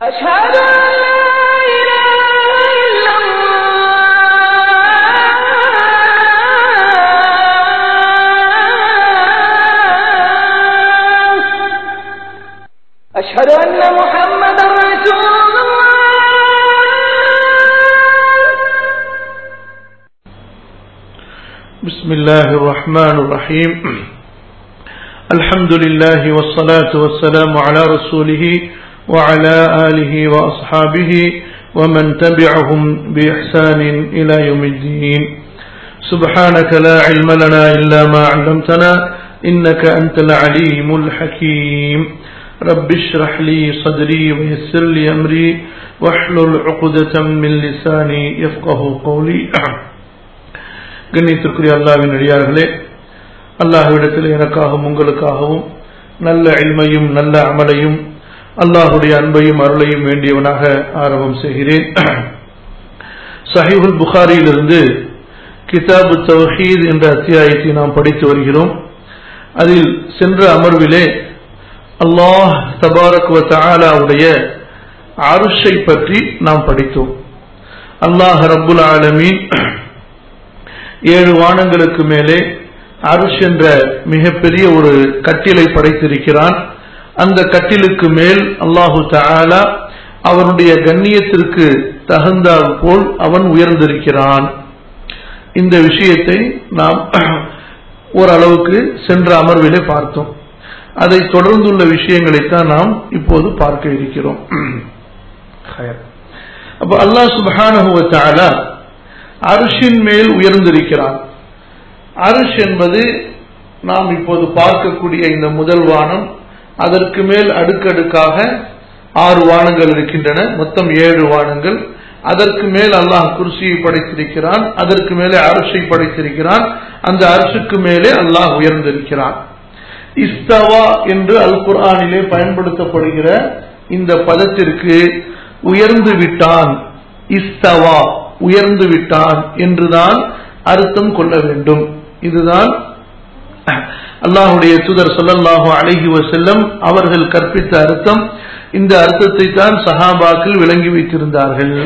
أشهد أن لا إله إلا الله أشهد أن محمدا رسول الله بسم الله الرحمن الرحيم الحمد لله والصلاة والسلام على رسوله وعلى آله وأصحابه ومن تبعهم بإحسان إلى يوم الدين سبحانك لا علم لنا إلا ما علمتنا إنك أنت العليم الحكيم رب اشرح لي صدري ويسر لي أمري واحلل عقدة من لساني يفقه قولي கண்ணியத்திற்குரிய அல்லாவின் அடியார்களே அல்லாஹ்விடத்தில் எனக்காகவும் உங்களுக்காகவும் நல்ல இல்மையும் நல்ல அமலையும் அல்லாஹுடைய அன்பையும் அருளையும் வேண்டியவனாக ஆரம்பம் செய்கிறேன் சஹீஹுல் புகாரியிலிருந்து கிதாபு தௌஹீத் என்ற அத்தியாயத்தை நாம் படித்து வருகிறோம் அதில் சென்ற அமர்விலே அல்லாஹ் தபாரக் வ தஆலாவுடைய அருஷை பற்றி நாம் படித்தோம் அல்லாஹ் ரப்புல் ஆலமீன் ஏழு வானங்களுக்கு மேலே அருஷ் என்ற மிகப்பெரிய ஒரு கட்டிலை படைத்திருக்கிறான் அந்த கட்டிலுக்கு மேல் அல்லாஹு தஆலா அவனுடைய கண்ணியத்திற்கு தகுந்தால் போல் அவன் உயர்ந்திருக்கிறான் இந்த விஷயத்தை நாம் ஓரளவுக்கு சென்ற அமர்விலே பார்த்தோம் அதை தொடர்ந்துள்ள விஷயங்களைத்தான் நாம் இப்போது பார்க்க இருக்கிறோம் அப்ப அல்லாஹ் சுபஹானஹு வ தஆலா அரிஷின் மேல் உயர்ந்திருக்கிறான் அரிஷ் என்பது நாம் இப்போது பார்க்கக்கூடிய இந்த முதல் வானம் அதற்கு மேல் அடுக்கடுக்காக ஆறு வானங்கள் இருக்கின்றன மொத்தம் ஏழு வானங்கள் அதற்கு மேல் அல்லாஹ் குர்சியை படைத்திருக்கிறான் அதற்கு மேலே அரிசை படைத்திருக்கிறான் அந்த அரிசுக்கு மேலே அல்லாஹ் உயர்ந்திருக்கிறான் இஸ்தவா என்று அல் குர்ஆனிலே பயன்படுத்தப்படுகிற இந்த பதத்திற்கு உயர்ந்து விட்டான் இஸ்தவா உயர்ந்து விட்டான் என்றுதான் அர்த்தம் கொள்ள வேண்டும் இதுதான் அல்லாஹுடைய தூதர் சொல்லல்லாஹு அழகி செல்லம் அவர்கள் கற்பித்த அர்த்தம் இந்த அர்த்தத்தை தான் சஹாபாக்கள் விளங்கி வைத்திருந்தார்கள்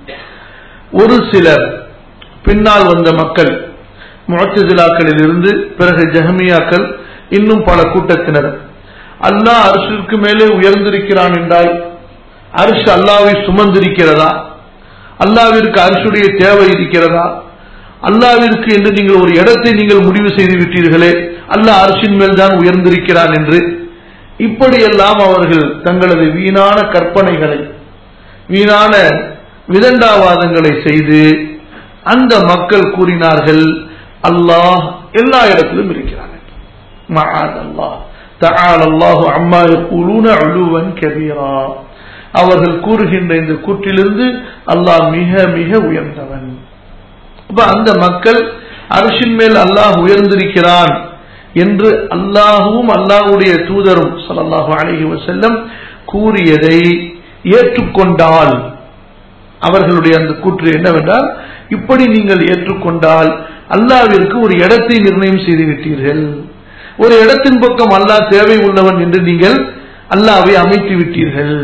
ஒரு சிலர் பின்னால் வந்த மக்கள் முழத்திலாக்களில் இருந்து பிறகு ஜஹமியாக்கள் இன்னும் பல கூட்டத்தினர் அல்லாஹ் அரசிற்கு மேலே உயர்ந்திருக்கிறான் என்றால் அரசு அல்லாவை சுமந்திருக்கிறதா அல்லாவிற்கு அரசுடைய தேவை இருக்கிறதா அல்லாவிற்கு என்று நீங்கள் ஒரு இடத்தை நீங்கள் முடிவு செய்து விட்டீர்களே அல்லாஹ் அரசின் மேல் தான் உயர்ந்திருக்கிறான் என்று இப்படியெல்லாம் அவர்கள் தங்களது வீணான கற்பனைகளை வீணான விதண்டாவாதங்களை செய்து அந்த மக்கள் கூறினார்கள் அல்லாஹ் எல்லா இடத்திலும் இருக்கிறான் அல்லாஹ் தஆல அல்லாஹு அம்மா யகூலூன உலுவன் கபீரா அவர்கள் கூறுகின்ற இந்த கூற்றிலிருந்து அல்லாஹ் மிக மிக உயர்ந்தவன் அப்ப அந்த மக்கள் அரசின் மேல் அல்லாஹ் உயர்ந்திருக்கிறான் என்று அல்லாஹுவும் அல்லாஹுடைய தூதரும் சல்லாஹூ அலஹி வசல்லம் கூறியதை ஏற்றுக்கொண்டால் அவர்களுடைய அந்த கூற்று என்னவென்றால் இப்படி நீங்கள் ஏற்றுக்கொண்டால் அல்லாவிற்கு ஒரு இடத்தை நிர்ணயம் செய்து விட்டீர்கள் ஒரு இடத்தின் பக்கம் அல்லாஹ் தேவை உள்ளவன் என்று நீங்கள் அல்லாவை அமைத்து விட்டீர்கள்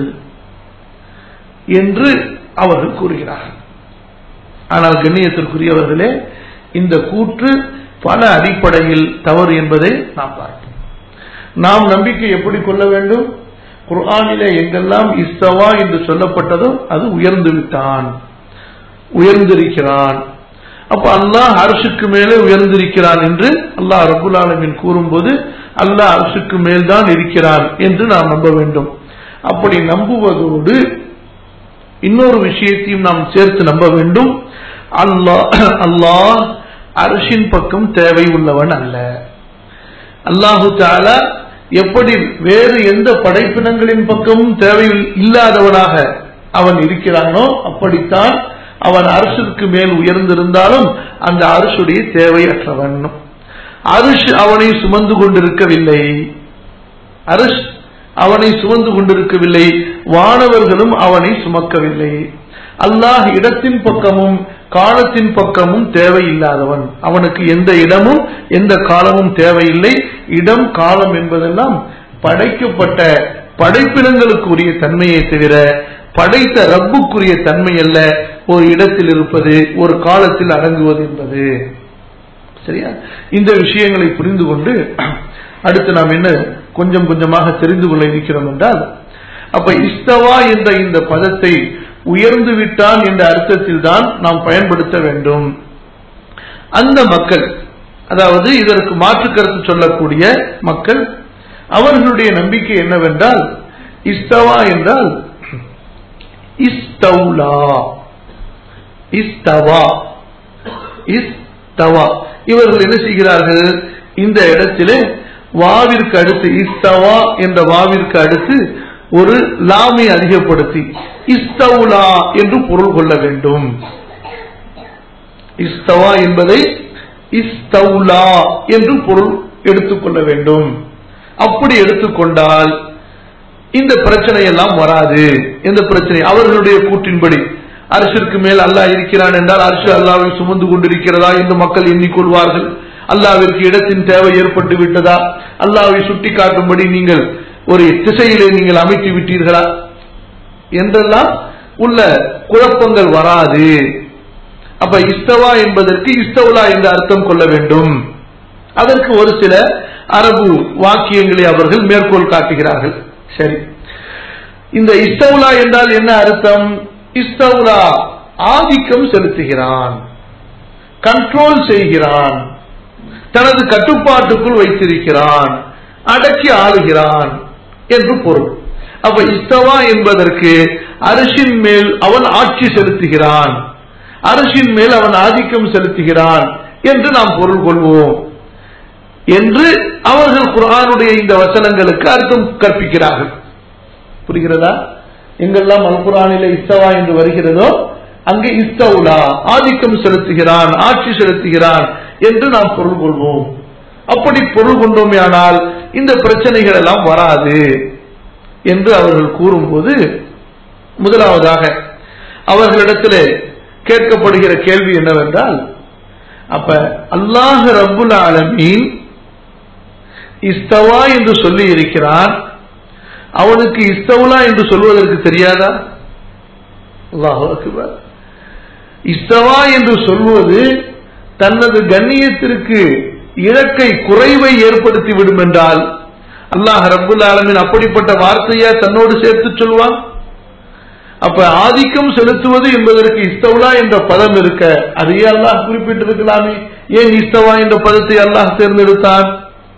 என்று அவர்கள் கூறுகிறார்கள் ஆனால் கண்ணியத்திற்குரியவர்களே இந்த கூற்று பல அடிப்படையில் தவறு என்பதை நாம் பார்ப்போம் நாம் நம்பிக்கை எப்படி கொள்ள வேண்டும் குர்ஆனிலே எங்கெல்லாம் இஸ்தவா என்று சொல்லப்பட்டதோ அது உயர்ந்து விட்டான் உயர்ந்திருக்கிறான் அப்ப அல்லாஹ் அரசுக்கு மேலே உயர்ந்திருக்கிறான் என்று அல்லாஹ் ரபுல் ஆலமின் கூறும்போது அல்லாஹ் அரசுக்கு மேல்தான் இருக்கிறான் என்று நாம் நம்ப வேண்டும் அப்படி நம்புவதோடு இன்னொரு விஷயத்தையும் நாம் சேர்த்து நம்ப வேண்டும் அல்லாஹ் அல்லாஹ் அரசின் பக்கம் தேவை உள்ளவன் அல்ல அல்லாஹு தாலா எப்படி வேறு எந்த படைப்பினங்களின் பக்கமும் தேவை இல்லாதவனாக அவன் இருக்கிறானோ அப்படித்தான் அவன் அரசுக்கு மேல் உயர்ந்திருந்தாலும் அந்த அரசுடைய தேவையற்றவன் அரிஷ் அவனை சுமந்து கொண்டிருக்கவில்லை அரிஷ் அவனை சுமந்து கொண்டிருக்கவில்லை வானவர்களும் அவனை சுமக்கவில்லை அல்லாஹ் இடத்தின் பக்கமும் காலத்தின் பக்கமும் தேவையில்லாதவன் அவனுக்கு எந்த இடமும் எந்த காலமும் தேவையில்லை இடம் காலம் என்பதெல்லாம் படைக்கப்பட்ட படைப்பினங்களுக்கு உரிய தன்மையை தவிர படைத்த ரப்புக்குரிய தன்மை அல்ல ஒரு இடத்தில் இருப்பது ஒரு காலத்தில் அடங்குவது என்பது சரியா இந்த விஷயங்களை புரிந்து கொண்டு அடுத்து நாம் என்ன கொஞ்சம் கொஞ்சமாக தெரிந்து கொள்ள இருக்கிறோம் என்றால் அப்ப இஸ்தவா என்ற இந்த பதத்தை உயர்ந்து விட்டான் என்ற அர்த்தத்தில் தான் நாம் பயன்படுத்த வேண்டும் அந்த மக்கள் அதாவது இதற்கு மாற்று கருத்து சொல்லக்கூடிய மக்கள் அவர்களுடைய நம்பிக்கை என்னவென்றால் இஸ்தவா என்றால் இஸ்தௌலா இஸ்தவா இஸ்தவா இவர்கள் என்ன செய்கிறார்கள் இந்த இடத்திலே வாவிற்கு அடுத்து இஸ்தவா என்ற வாவிற்கு அடுத்து ஒரு லாமை அதிகப்படுத்தி இஸ்தவுலா என்று பொருள் கொள்ள வேண்டும் இஸ்தவா என்பதை இஸ்தவுலா என்று பொருள் எடுத்துக்கொள்ள வேண்டும் அப்படி எடுத்துக்கொண்டால் இந்த பிரச்சனை எல்லாம் வராது எந்த பிரச்சனை அவர்களுடைய கூற்றின்படி அரசிற்கு மேல் அல்லாஹ் இருக்கிறான் என்றால் அரசு அல்லாவை சுமந்து கொண்டிருக்கிறதா என்று மக்கள் எண்ணிக்கொள்வார்கள் அல்லாவிற்கு இடத்தின் தேவை ஏற்பட்டு விட்டதா அல்லாவை சுட்டி காட்டும்படி நீங்கள் ஒரு திசையிலே நீங்கள் அமைத்து விட்டீர்களா என்றெல்லாம் உள்ள குழப்பங்கள் வராது அப்ப இஸ்தவா என்பதற்கு இஸ்தவுலா என்ற அர்த்தம் கொள்ள வேண்டும் அதற்கு ஒரு சில அரபு வாக்கியங்களை அவர்கள் மேற்கோள் காட்டுகிறார்கள் சரி இந்த இஸ்தவுலா என்றால் என்ன அர்த்தம் இஸ்தவுலா ஆதிக்கம் செலுத்துகிறான் கண்ட்ரோல் செய்கிறான் தனது கட்டுப்பாட்டுக்குள் வைத்திருக்கிறான் அடக்கி ஆளுகிறான் என்று பொருள் அப்ப இஸ்தவா என்பதற்கு அரசின் மேல் அவன் ஆட்சி செலுத்துகிறான் அரசின் மேல் அவன் ஆதிக்கம் செலுத்துகிறான் என்று நாம் பொருள் கொள்வோம் என்று அவர்கள் குரானுடைய இந்த வசனங்களுக்கு அர்த்தம் கற்பிக்கிறார்கள் புரிகிறதா எங்கெல்லாம் அல் குரானில இஸ்தவா என்று வருகிறதோ அங்கே இஸ்தவுலா ஆதிக்கம் செலுத்துகிறான் ஆட்சி செலுத்துகிறான் என்று நாம் பொருள் கொள்வோம் அப்படி பொருள் கொண்டோமே ஆனால் இந்த பிரச்சனைகள் எல்லாம் வராது என்று அவர்கள் கூறும்போது முதலாவதாக அவர்களிடத்தில் கேட்கப்படுகிற கேள்வி என்னவென்றால் அப்ப அல்லாஹ் ரப்புல் ஆலமீன் இஸ்தவா என்று சொல்லி இருக்கிறான் அவனுக்கு இஸ்தவுலா என்று சொல்வதற்கு தெரியாதா அல்லாஹ் அக்பர் இஸ்தவா என்று சொல்வது தனது கண்ணியத்திற்கு இலக்கை குறைவை ஏற்படுத்தி விடும் என்றால் அல்லாஹ் ரப்புல் ஆலமின் அப்படிப்பட்ட வார்த்தையா தன்னோடு சேர்த்து சொல்வான் அப்ப ஆதிக்கம் செலுத்துவது என்பதற்கு இஸ்தவுலா என்ற பதம் இருக்க அதையே அல்லாஹ் குறிப்பிட்டிருக்கலாமே ஏன் இஸ்தவா என்ற பதத்தை அல்லாஹ் தேர்ந்தெடுத்தான்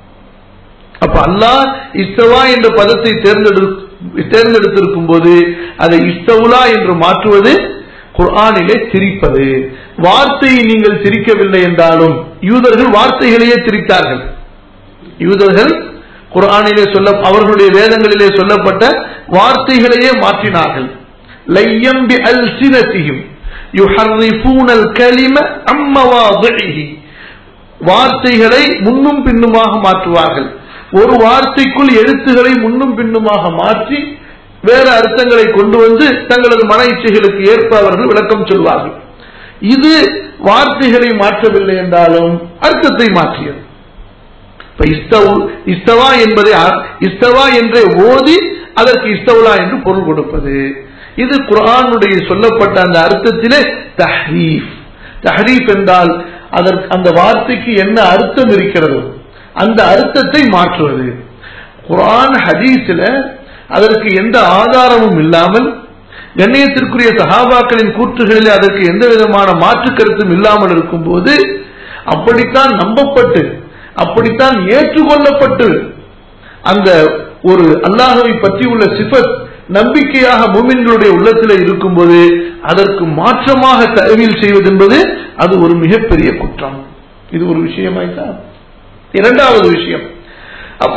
அப்ப அல்லாஹ் இஸ்தவா என்ற பதத்தை தேர்ந்தெடு தேர்ந்தெடுத்திருக்கும் போது அதை இஸ்தவுலா என்று மாற்றுவது குர்ஆனிலே திரிப்பது வார்த்தையை நீங்கள் திரிக்கவில்லை என்றாலும் யூதர்கள் வார்த்தைகளையே திரித்தார்கள் யூதர்கள் குர்ஆனிலே சொல்ல அவர்களுடைய வேதங்களிலே சொல்லப்பட்ட வார்த்தைகளையே மாற்றினார்கள் லையம் பி அல்சினத்திஹிம் யுஹர்ரிஃபூன அல் கலிம அம்மவாதிஹி வார்த்தைகளை முன்னும் பின்னுமாக மாற்றுவார்கள் ஒரு வார்த்தைக்குள் எழுத்துக்களை முன்னும் பின்னுமாக மாற்றி வேற அர்த்தங்களை கொண்டு வந்து தங்களது மன இச்சைகளுக்கு ஏற்ப அவர்கள் விளக்கம் சொல்வார்கள் இது வார்த்தைகளை மாற்றவில்லை என்றாலும் அர்த்தத்தை மாற்றியது இப்ப இஸ்தவு இஸ்தவா என்பதை இஸ்தவா என்றே ஓதி அதற்கு இஸ்தவுலா என்று பொருள் கொடுப்பது இது குரானுடைய சொல்லப்பட்ட அந்த அர்த்தத்திலே தஹ்ரீஃப் தஹ்ரீஃப் என்றால் அதற்கு அந்த வார்த்தைக்கு என்ன அர்த்தம் இருக்கிறது அந்த அர்த்தத்தை மாற்றுவது குரான் ஹதீஸில் அதற்கு எந்த ஆதாரமும் இல்லாமல் கண்ணியத்திற்குரிய சகாபாக்களின் கூற்றுகளிலே அதற்கு எந்த விதமான மாற்று கருத்தும் இல்லாமல் இருக்கும்போது அப்படித்தான் நம்பப்பட்டு அப்படித்தான் ஏற்றுக்கொள்ளப்பட்டு அந்த ஒரு அல்லாஹவை பற்றி உள்ள சிபத் நம்பிக்கையாக மூமின்களுடைய உள்ளத்தில் இருக்கும்போது அதற்கு மாற்றமாக தகவல் செய்வது என்பது அது ஒரு மிகப்பெரிய குற்றம் இது ஒரு விஷயமாய்தான் இரண்டாவது விஷயம் அப்ப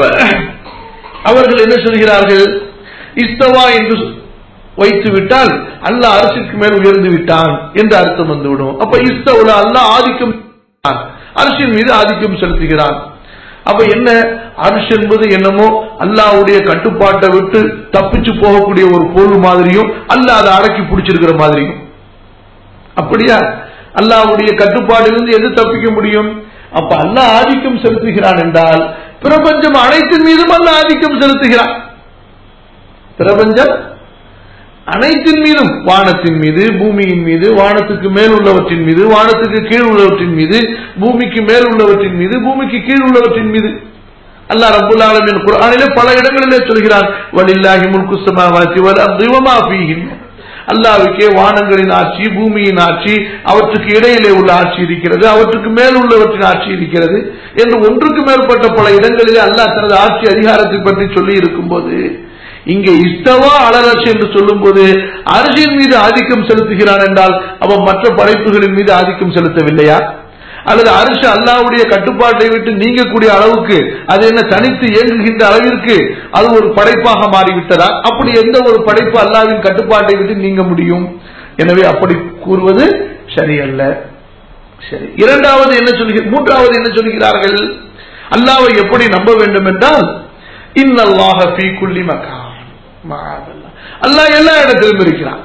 அவர்கள் என்ன சொல்கிறார்கள் இஸ்தவா என்று வைத்து விட்டால் அல்லாஹ் அரசுக்கு மேல் உயர்ந்து விட்டான் என்று அர்த்தம் வந்துவிடும் அப்ப இஸ்தவுல அல்லாஹ் ஆதிக்கம் அரசின் மீது ஆதிக்கம் செலுத்துகிறான் அப்ப என்ன அரசு என்பது என்னமோ அல்லாவுடைய கட்டுப்பாட்டை விட்டு தப்பிச்சு போகக்கூடிய ஒரு பொருள் மாதிரியும் அல்லாஹ் அதை அடக்கி பிடிச்சிருக்கிற மாதிரியும் அப்படியா அல்லாவுடைய கட்டுப்பாட்டிலிருந்து எது தப்பிக்க முடியும் அப்ப அல்லாஹ் ஆதிக்கம் செலுத்துகிறான் என்றால் பிரபஞ்சம் அனைத்தின் மீதும் அல்ல ஆதிக்கம் செலுத்துகிறான் பிரபஞ்சம் அனைத்தின் மீதும் வானத்தின் மீது பூமியின் மீது வானத்துக்கு மேல் உள்ளவற்றின் மீது வானத்துக்கு கீழ் உள்ளவற்றின் மீது பூமிக்கு மேல் உள்ளவற்றின் மீது பூமிக்கு கீழ் உள்ளவற்றின் மீது அல்லாஹ் ரப்புல் ஆலமீன் குர்ஆனிலே பல இடங்களிலே சொல்கிறார் வலில்லாஹி முல்கு ஸமாவாதி வல் அர்தி வமா ஃபீஹின் அல்லாஹ்வுக்கே வானங்களின் ஆட்சி பூமியின் ஆட்சி அவற்றுக்கு இடையிலே உள்ள ஆட்சி இருக்கிறது அவற்றுக்கு மேல் உள்ளவற்றின் ஆட்சி இருக்கிறது என்று ஒன்றுக்கு மேற்பட்ட பல இடங்களிலே அல்லாஹ் தனது ஆட்சி அதிகாரத்தை பற்றி சொல்லி இருக்கும்போது இங்கே இஸ்தவா அலரசு என்று சொல்லும்போது அரசின் மீது ஆதிக்கம் செலுத்துகிறான் என்றால் அவன் மற்ற படைப்புகளின் மீது ஆதிக்கம் செலுத்தவில்லையா அல்லது அரசு அல்லாவுடைய கட்டுப்பாட்டை விட்டு நீங்கக்கூடிய அளவுக்கு அது என்ன தனித்து இயங்குகின்ற அளவிற்கு அது ஒரு படைப்பாக மாறிவிட்டதா அப்படி எந்த ஒரு படைப்பு அல்லாவின் கட்டுப்பாட்டை விட்டு நீங்க முடியும் எனவே அப்படி கூறுவது சரியல்ல சரி இரண்டாவது என்ன சொல்கிற மூன்றாவது என்ன சொல்கிறார்கள் அல்லாவை எப்படி நம்ப வேண்டும் என்றால் இன்னல்லாஹ ஃபீ குல்லி மகான் மகாதல்லாஹ். அல்லாஹ் எல்லா இடத்திலும் இருக்கிறான்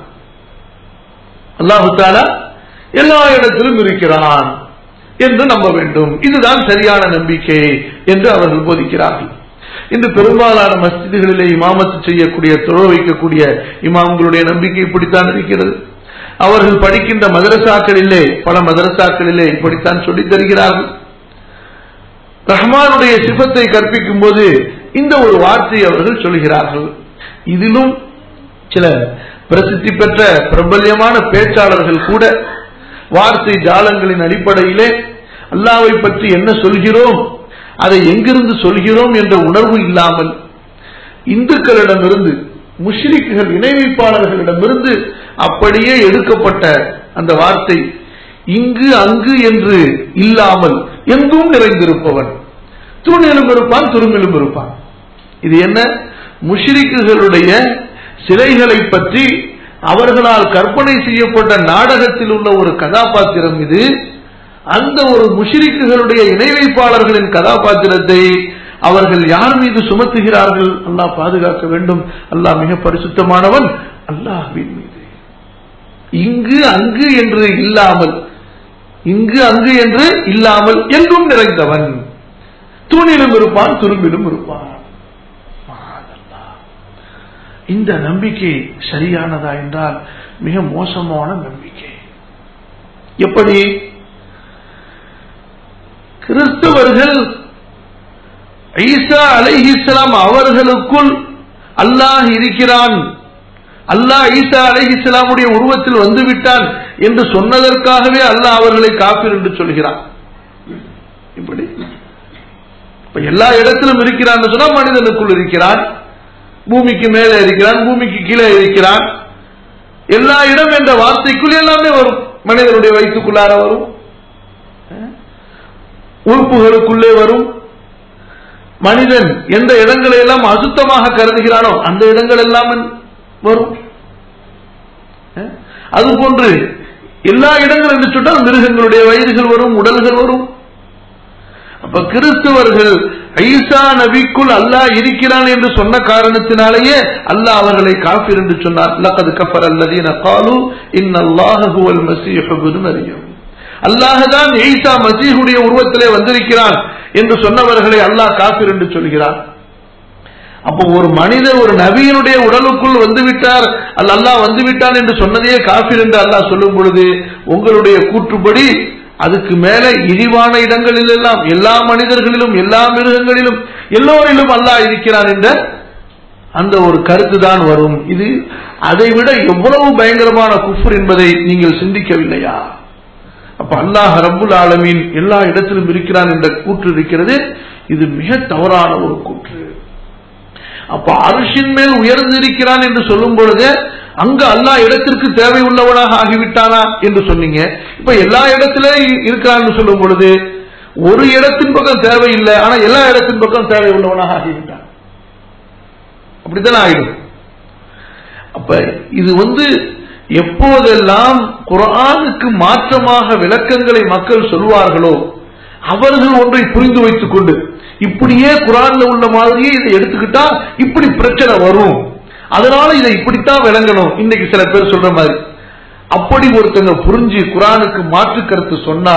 அல்லாஹு தாலா எல்லா இடத்திலும் இருக்கிறான் என்று நம்ப வேண்டும் இதுதான் சரியான நம்பிக்கை என்று அவர்கள் போதிக்கிறார்கள் இன்று பெரும்பாலான மஸ்ஜிதுகளிலே இமாமத்து செய்யக்கூடிய தொழ வைக்கக்கூடிய இமாம்களுடைய நம்பிக்கை இப்படித்தான் இருக்கிறது அவர்கள் படிக்கின்ற மதரசாக்களிலே பல மதரசாக்களிலே இப்படித்தான் சொல்லித் தருகிறார்கள் ரஹ்மானுடைய சிபத்தை கற்பிக்கும் போது இந்த ஒரு வார்த்தையை அவர்கள் சொல்கிறார்கள் இதிலும் சில பிரசித்தி பெற்ற பிரபல்யமான பேச்சாளர்கள் கூட வார்த்தை ஜாலங்களின் அடிப்படையிலே அல்லாவை பற்றி என்ன சொல்கிறோம் அதை எங்கிருந்து சொல்கிறோம் என்ற உணர்வு இல்லாமல் இந்துக்களிடமிருந்து முஷ்ரிக்குகள் இணை வைப்பாளர்களிடமிருந்து அப்படியே எடுக்கப்பட்ட அந்த வார்த்தை இங்கு அங்கு என்று இல்லாமல் எங்கும் நிறைந்திருப்பவன் தூணிலும் இருப்பான் துருமிலும் இருப்பான் இது என்ன முஷ்ரிக்குகளுடைய சிலைகளை பற்றி அவர்களால் கற்பனை செய்யப்பட்ட நாடகத்தில் உள்ள ஒரு கதாபாத்திரம் இது அந்த ஒரு முஷிரிக்குகளுடைய இணை வைப்பாளர்களின் கதாபாத்திரத்தை அவர்கள் யார் மீது சுமத்துகிறார்கள் அல்லாஹ் பாதுகாக்க வேண்டும் அல்லாஹ் மிக பரிசுத்தமானவன் அல்லாஹ்வின் மீது இங்கு அங்கு என்று இல்லாமல் இங்கு அங்கு என்று இல்லாமல் எங்கும் நிறைந்தவன் தூணிலும் இருப்பான் துரும்பிலும் இருப்பான் மாதல்லாஹ். இந்த நம்பிக்கை சரியானதா என்றால் மிக மோசமான நம்பிக்கை எப்படி கிறிஸ்தவர்கள் ஈசா அலைஹிஸ்லாம் அவர்களுக்குள் அல்லாஹ் இருக்கிறான் அல்லாஹ் ஈசா அலைஹிஸ்லாமுடைய உருவத்தில் வந்துவிட்டான் என்று சொன்னதற்காகவே அல்லாஹ் அவர்களை காப்பீர் என்று சொல்கிறான் இப்படி இப்ப எல்லா இடத்திலும் இருக்கிறான் சொன்னா மனிதனுக்குள் இருக்கிறான் பூமிக்கு மேலே இருக்கிறான் பூமிக்கு கீழே இருக்கிறான் எல்லா இடம் என்ற வார்த்தைக்குள் எல்லாமே வரும் மனிதனுடைய வயிற்றுக்குள்ளார வரும் உறுப்புகளுக்குள்ளே வரும் மனிதன் எந்த இடங்களை எல்லாம் அசுத்தமாக கருதுகிறானோ அந்த இடங்கள் எல்லாம் வரும் அஹ்? அதுபோன்று எல்லா இடங்கள் என்று சொன்னால் மிருகங்களுடைய வயிறுகள் வரும் உடல்கள் வரும் அப்ப கிறிஸ்தவர்கள் ஐசா நபிக்குள் அல்லாஹ் இருக்கிறான் என்று சொன்ன காரணத்தினாலேயே அல்லாஹ் அவர்களை காஃபிர் என்று சொன்னார் லக்கது கஃபர் அல்லதீன காலு இன்னல்லாஹ ஹுவல் மஸீஹ் இப்னு மரியம் அல்லாஹ் தான் ஈசா மசீஹுடைய உருவத்திலே வந்திருக்கிறான் என்று சொன்னவர்களை அல்லாஹ் காஃபிர் என்று சொல்கிறார் அப்போ ஒரு மனிதர் ஒரு நபியினுடைய உடலுக்குள் வந்துவிட்டார் அல்ல அல்லாஹ் வந்துவிட்டான் என்று சொன்னதையே காஃபிர் என்று அல்லாஹ் சொல்லும் பொழுது உங்களுடைய கூற்றுப்படி அதுக்கு மேல இழிவான இடங்களில் எல்லாம் எல்லா மனிதர்களிலும் எல்லா மிருகங்களிலும் எல்லோரிலும் அல்லாஹ் இருக்கிறான் என்ற அந்த ஒரு கருத்து தான் வரும் இது அதை விட எவ்வளவு பயங்கரமான குஃபர் என்பதை நீங்கள் சிந்திக்கவில்லையா அப்ப அல்லாஹ் ரப்புல் ஆலமீன் எல்லா இடத்திலும் இருக்கிறான் என்ற கூற்று இருக்கிறது இது மிக தவறான ஒரு கூற்று அப்ப அரிசின் மேல் உயர்ந்திருக்கிறான் என்று சொல்லும் பொழுது அங்க அல்லாஹ் இடத்திற்கு தேவை உள்ளவனாக ஆகிவிட்டானா என்று சொன்னீங்க இப்ப எல்லா இடத்திலும் இருக்கிறான்னு சொல்லும் பொழுது ஒரு இடத்தின் பக்கம் தேவையில்லை ஆனா எல்லா இடத்தின் பக்கம் தேவை உள்ளவனாக ஆகிவிட்டான் அப்படித்தானே ஆயிடும் அப்ப இது வந்து எப்போதெல்லாம் குரானுக்கு மாற்றமாக விளக்கங்களை மக்கள் சொல்வார்களோ அவர்கள் ஒன்றை புரிந்து வைத்துக் கொண்டு இப்படியே குரான்ல உள்ள மாதிரியே இதை எடுத்துக்கிட்டா இப்படி பிரச்சனை வரும் அதனால இதை இப்படித்தான் விளங்கணும் இன்னைக்கு சில பேர் சொல்ற மாதிரி அப்படி ஒருத்தங்க புரிஞ்சு குரானுக்கு மாற்று கருத்து சொன்னா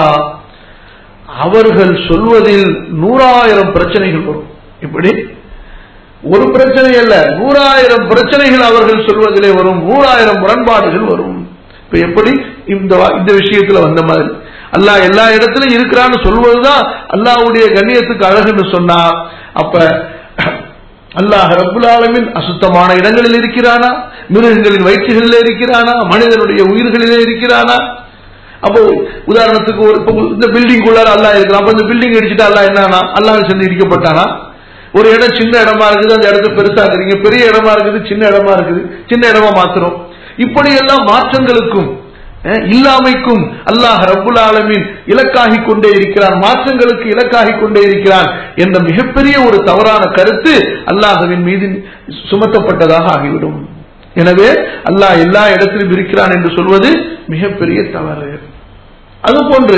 அவர்கள் சொல்வதில் நூறாயிரம் பிரச்சனைகள் வரும் இப்படி ஒரு பிரச்சனை அல்ல நூறாயிரம் பிரச்சனைகள் அவர்கள் சொல்வதிலே வரும் நூறாயிரம் முரண்பாடுகள் வரும் இப்ப எப்படி இந்த வா- இந்த விஷயத்துல வந்த மாதிரி அல்லாஹ் எல்லா இடத்திலும் இருக்கிறான்னு சொல்வதுதான் அல்லாஹ்வுடைய கண்ணியத்துக்கு அழகுன்னு சொன்னா அப்ப அல்லாஹ் ரப்புல் ஆலமீன் அசுத்தமான இடங்களில் இருக்கிறானா மிருகங்களின் வயிற்றுகளிலே இருக்கிறானா மனிதனுடைய உயிர்களிலே இருக்கிறானா அப்போ உதாரணத்துக்கு ஒரு இப்போ இந்த பில்டிங் குள்ளார அல்லாஹ் இருக்கிறான் அப்ப இந்த பில்டிங் அடிச்சுட்டு அல்லாஹ் என்னன்னா அல்லாஹ் சேர்ந்து இடிக்கப்பட்டானா ஒரு இடம் சின்ன இடமா இருக்குது அந்த இடத்த பெருசாக்குறீங்க பெரிய இடமா இருக்குது சின்ன இடமா இருக்குது சின்ன இடமா மாத்துறோம் இப்படி எல்லாம் மாற்றங்களுக்கும் அஹ், இல்லாமைக்கும் அல்லாஹ் ரப்புல் ஆலமீன் இலக்காகி கொண்டே இருக்கிறான் மாற்றங்களுக்கு இலக்காகி கொண்டே இருக்கிறான் என்ற மிகப்பெரிய ஒரு தவறான கருத்து அல்லாஹ்வின் மீது சுமத்தப்பட்டதாக ஆகிவிடும் எனவே அல்லாஹ் எல்லா இடத்திலும் இருக்கிறான் என்று சொல்வது மிகப்பெரிய தவறு அதுபோன்று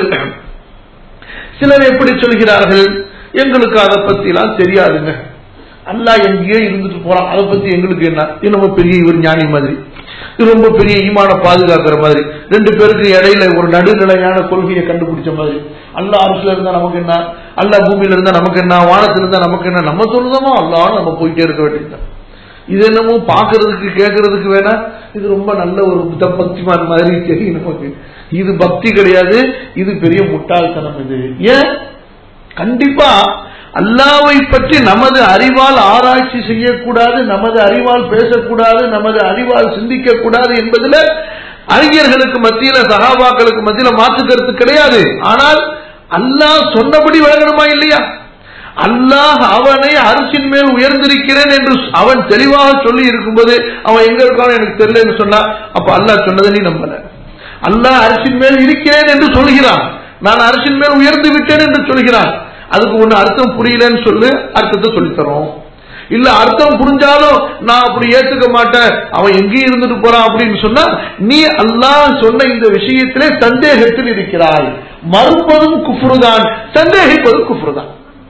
சிலர் எப்படி சொல்கிறார்கள் எங்களுக்கு அதை பத்தி எல்லாம் தெரியாதுங்க அல்லாஹ் எங்கேயோ இருந்துட்டு போறான் அதை பத்தி எங்களுக்கு என்ன இது ரொம்ப பெரிய இவர் ஞானி மாதிரி இது ரொம்ப பெரிய ஈமான பாதுகாக்கிற மாதிரி ரெண்டு பேருக்கு இடையில ஒரு நடுநிலையான கொள்கையை கண்டுபிடிச்ச மாதிரி அல்லாஹ் அரசுல இருந்தா நமக்கு என்ன அல்லாஹ் பூமியில இருந்தா நமக்கு என்ன வானத்துல இருந்தா நமக்கு என்ன நம்ம சொல்லுதோமோ அல்லாஹ் நம்ம போயிட்டே இருக்க வேண்டியதுதான் இது என்னமோ பாக்குறதுக்கு கேட்கறதுக்கு வேணா இது ரொம்ப நல்ல ஒரு புத்த பக்திமான் மாதிரி தெரியும் நமக்கு இது பக்தி கிடையாது இது பெரிய முட்டாள்தனம் இது ஏன் கண்டிப்பா அல்லாவை பற்றி நமது அறிவால் ஆராய்ச்சி செய்யக்கூடாது நமது அறிவால் பேசக்கூடாது நமது அறிவால் சிந்திக்க கூடாது என்பதுல அறிஞர்களுக்கு மத்தியில சகாபாக்களுக்கு மத்தியில மாற்று கருத்து கிடையாது ஆனால் அல்லாஹ் சொன்னபடி வழங்கணுமா இல்லையா அல்லாஹ் அவனை அரசின் மேல் உயர்ந்திருக்கிறேன் என்று அவன் தெளிவாக சொல்லி இருக்கும்போது அவன் எங்க இருக்கானோ எனக்கு தெரியலன்னு சொன்னா அப்ப அல்லாஹ் சொன்னதை நீ நம்பல அல்லாஹ் அரசின் மேல் இருக்கிறேன் என்று சொல்கிறான் நான் அரசின் மேல் உயர்ந்து விட்டேன் என்று சொல்கிறான் அதுக்கு ஒண்ணு அர்த்தம் புரியலன்னு சொல்லு அர்த்தத்தை சொல்லித்தரோம் இல்ல அர்த்தம் புரிஞ்சாலும் நான் அப்படி ஏத்துக்க மாட்டேன் அவன் எங்கேயும் இருந்துட்டு போறான் அப்படின்னு சொன்னா நீ அல்லாஹ் சொன்ன இந்த விஷயத்திலே சந்தேகத்தில் இருக்கிறாய் மறுப்பதும் குஃப்ருதான் சந்தேகிப்பதும் குஃப்ருதான்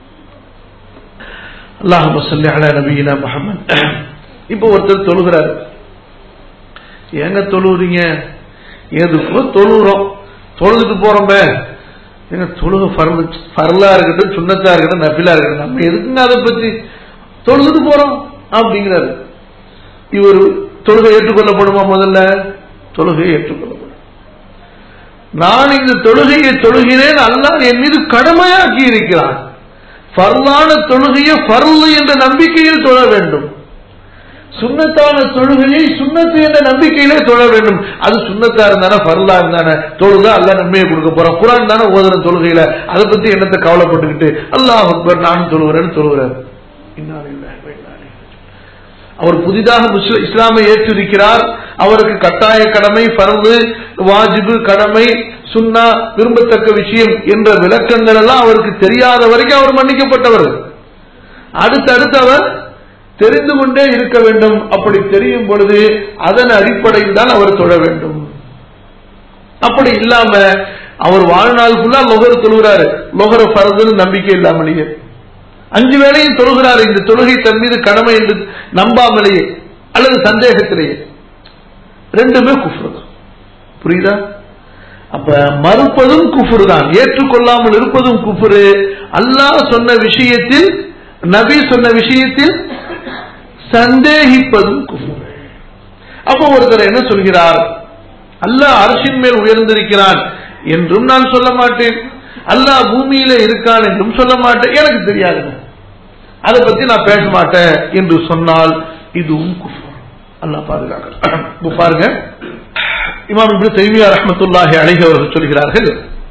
அல்லாஹ் சொல்லி அல நபீனா முஹம்மத் இப்போ ஒருத்தர் தொழுகிறார் ஏங்க தொழுவுறீங்க எதுக்கோ தொழுகிறோம் தொழுதுட்டு போறோமே ஏங்க தொழுக ஃபர்லு ஃபர்லா இருக்கட்டும் சுண்ணத்தா இருக்கட்டும் நபிலா இருக்கட்டும் நம்ம எதுக்குங்க அதை பத்தி தொழுதுட்டு போறோம் அப்படிங்கிறாரு இவர் தொழுகை ஏற்றுக்கொள்ளப்படுமா முதல்ல தொழுகை ஏற்றுக்கொள்ளப்படும் நான் இந்த தொழுகையை தொழுகிறேன் அல்லாஹ் என் மீது கடமையாக்கி இருக்கிறான் ஃபர்லான தொழுகையை ஃபர்லு என்ற நம்பிக்கையில் தொழ வேண்டும் சுண்ணத்தான தொழுகையை சுண்ணத்து என்ற நம்பிக்கையிலே தொழ வேண்டும் அது சுண்ணத்தா இருந்தானே ஃபர்லா இருந்தானே தொழுதா அல்லாஹ் நன்மையை கொடுக்க போறான் குரான் தானே ஓதுற தொழுகையில அதை பத்தி என்னத்தை கவலைப்பட்டுக்கிட்டு அல்லாஹ் அக்பர் நானும் தொழுகிறேன்னு தொழுகிறார் இன்னா லில்லாஹி வ இன்னா இலைஹி ராஜிஊன். அவர் புதிதாக முஸ்லிம் இஸ்லாமை ஏற்றிருக்கிறார் அவருக்கு கட்டாய கடமை பரவு வாஜிபு கடமை சுன்னா விரும்பத்தக்க விஷயம் என்ற விளக்கங்கள் எல்லாம் அவருக்கு தெரியாத வரைக்கும் அவர் மன்னிக்கப்பட்டவர் அடுத்தடுத்து அவர் தெரிந்து கொண்டே இருக்க வேண்டும் அப்படி தெரியும் பொழுது அதன் அடிப்படையில் தான் அவர் தொழ வேண்டும் அப்படி இல்லாம அவர் வாழ்நாள் ஃபுல்லா லொகர் தொழுகிறாரு லொகர பரதுன்னு நம்பிக்கை இல்லாமலேயே அஞ்சு வேளையும் தொழுகிறார் இந்த தொழுகை தன் மீது கடமை என்று நம்பாமலேயே அல்லது சந்தேகத்திலேயே ரெண்டுமே குஃப்ரு தான் புரியுதா அப்ப மறுப்பதும் குஃபுரு தான் ஏற்றுக்கொள்ளாமல் இருப்பதும் குஃபுரு அல்லாஹ் சொன்ன விஷயத்தில் நபி சொன்ன விஷயத்தில் சந்தேகிப்பதும் குஃபுரு அப்ப ஒருத்தர் என்ன சொல்கிறார் அல்லாஹ் அரசின் மேல் உயர்ந்திருக்கிறான் என்றும் நான் சொல்ல மாட்டேன் அல்லாஹ் பூமியில இருக்கான் என்றும் சொல்ல மாட்டேன் எனக்கு தெரியாதுங்க அதை பத்தி நான் பேச மாட்டேன் என்று சொன்னால் இதுவும் குஃபர் அல்லாஹ் பாதுகாக்க இப்ப பாருங்க இமாம் இப்னு தைமியா ரஹ்மத்துல்லாஹி அலைஹி அவர்கள் சொல்கிறார்கள்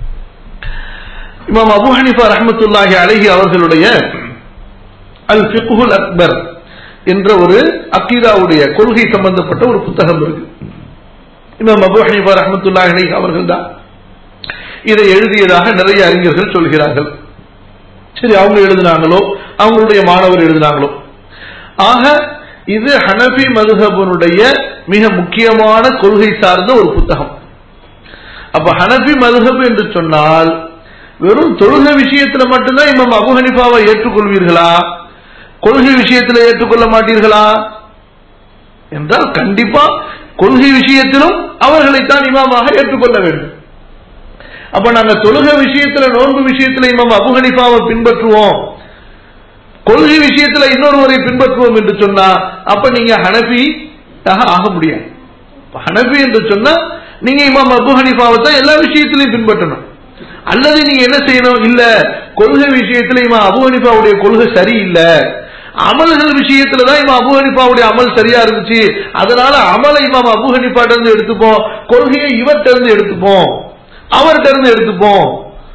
இமாம் அபு ஹனிஃபா ரஹ்மத்துல்லாஹி அலைஹி அவர்களுடைய அல் ஃபிக்ஹுல் அக்பர் என்ற ஒரு அக்கீதாவுடைய கொள்கை சம்பந்தப்பட்ட ஒரு புத்தகம் இருக்கு இமாம் அபு ஹனிஃபா ரஹ்மத்துல்லாஹி அலைஹி அவர்கள் தான் இதை எழுதியதாக நிறைய அறிஞர்கள் சொல்கிறார்கள் சரி அவங்க எழுதினாங்களோ அவங்களுடைய மாணவர் எழுதினாங்களோ ஆக இது ஹனபி மதுஹபனுடைய மிக முக்கியமான கொள்கை சார்ந்த ஒரு புத்தகம் அப்ப ஹனபி மதுஹப் என்று சொன்னால் வெறும் தொழுகை விஷயத்துல மட்டும்தான் இமாம் அபு ஹனிஃபாவை ஏற்றுக்கொள்வீர்களா கொள்கை விஷயத்துல ஏற்றுக்கொள்ள மாட்டீர்களா என்றால் கண்டிப்பா கொள்கை விஷயத்திலும் அவர்களைத்தான் இமாமாக ஏற்றுக்கொள்ள வேண்டும் அப்ப நாங்க தொழுகை விஷயத்துல நோன்பு விஷயத்துல இமாம் அபு ஹனிஃபாவை பின்பற்றுவோம் கொள்கை விஷயத்துல இன்னொருவரை பின்பற்றுவோம் என்று சொன்னா அப்ப நீங்க ஹனபி ஆக முடியாது இப்ப ஹனபி என்று சொன்னா நீங்க இமாம் அபு ஹனிஃபாவை தான் எல்லா விஷயத்திலையும் பின்பற்றணும் அல்லது நீங்க என்ன செய்யணும் இல்ல கொள்கை விஷயத்துல இமாம் அபு ஹனிஃபாவுடைய கொள்கை சரியில்லை அமல்கள் விஷயத்துல தான் இமாம் அபு ஹனிஃபாவுடைய அமல் சரியா இருந்துச்சு அதனால அமலை இமாம் அபு ஹனிஃபாட்ட இருந்து எடுத்துப்போம் கொள்கையை இவர்கிட்ட இருந்து எடுத்துப்போம் அவர்கிட்ட இருந்து எடுத்துப்போம்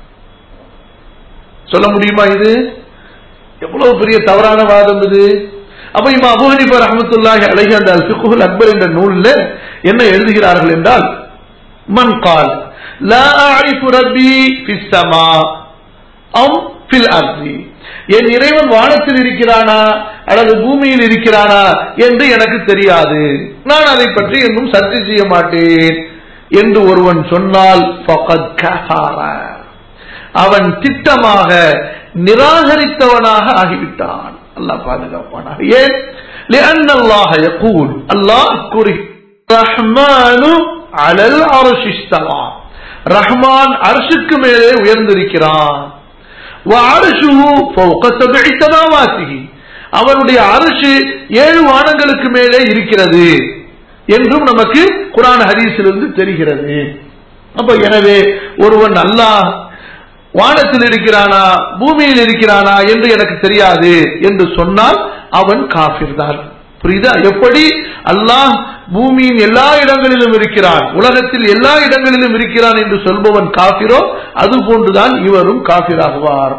சொல்ல முடியுமா இது எவ்வளவு பெரிய தவறான வாதம் இது அப்ப இமா அபு ஹனிஃபா ரஹமத்துல்லாஹி அலைஹி அந்த ஃபிக்ஹுல் அக்பர் என்ற நூலில் என்ன எழுதுகிறார்கள் என்றால் மன் கால் லா அரிஃபு ரப்பி ஃபிஸ் ஸமா அம் ஃபில் அர்தி என் இறைவன் வானத்தில் இருக்கிறானா அல்லது பூமியில் இருக்கிறானா என்று எனக்கு தெரியாது நான் அதை பற்றி இன்னும் சர்ச்சை செய்ய மாட்டேன் என்று ஒருவன் சொன்னால் ஃபகத் கஃபர அவன் திட்டமாக நிராகரித்தவனாக ஆகிவிட்டான் அல்லாஹ் பாதுகாப்பானாக ஏன் لأن الله يقول الله கூறி ரஹ்மானு அலல் அர்ஷ் இஸ்தவா ரஹ்மான் அர்ஷுக்கு மேலே உயர்ந்திருக்கிறான் وعرشه فوق سبع سماواته அவனுடைய அரசு ஏழு வானங்களுக்கு மேலே இருக்கிறது என்றும் நமக்கு குரான் ஹதீஸிலிருந்து தெரிகிறது அப்ப எனவே ஒருவன் அல்லாஹ் வானத்தில் இருக்கிறானா பூமியில் இருக்கிறானா என்று எனக்கு தெரியாது என்று சொன்னால் அவன் காபிர் தான் புரியுதா எப்படி அல்லாஹ் பூமியின் எல்லா இடங்களிலும் இருக்கிறான் உலகத்தில் எல்லா இடங்களிலும் இருக்கிறான் என்று சொல்பவன் காபிரோ அது போன்றுதான் இவரும் காபிராகுவார்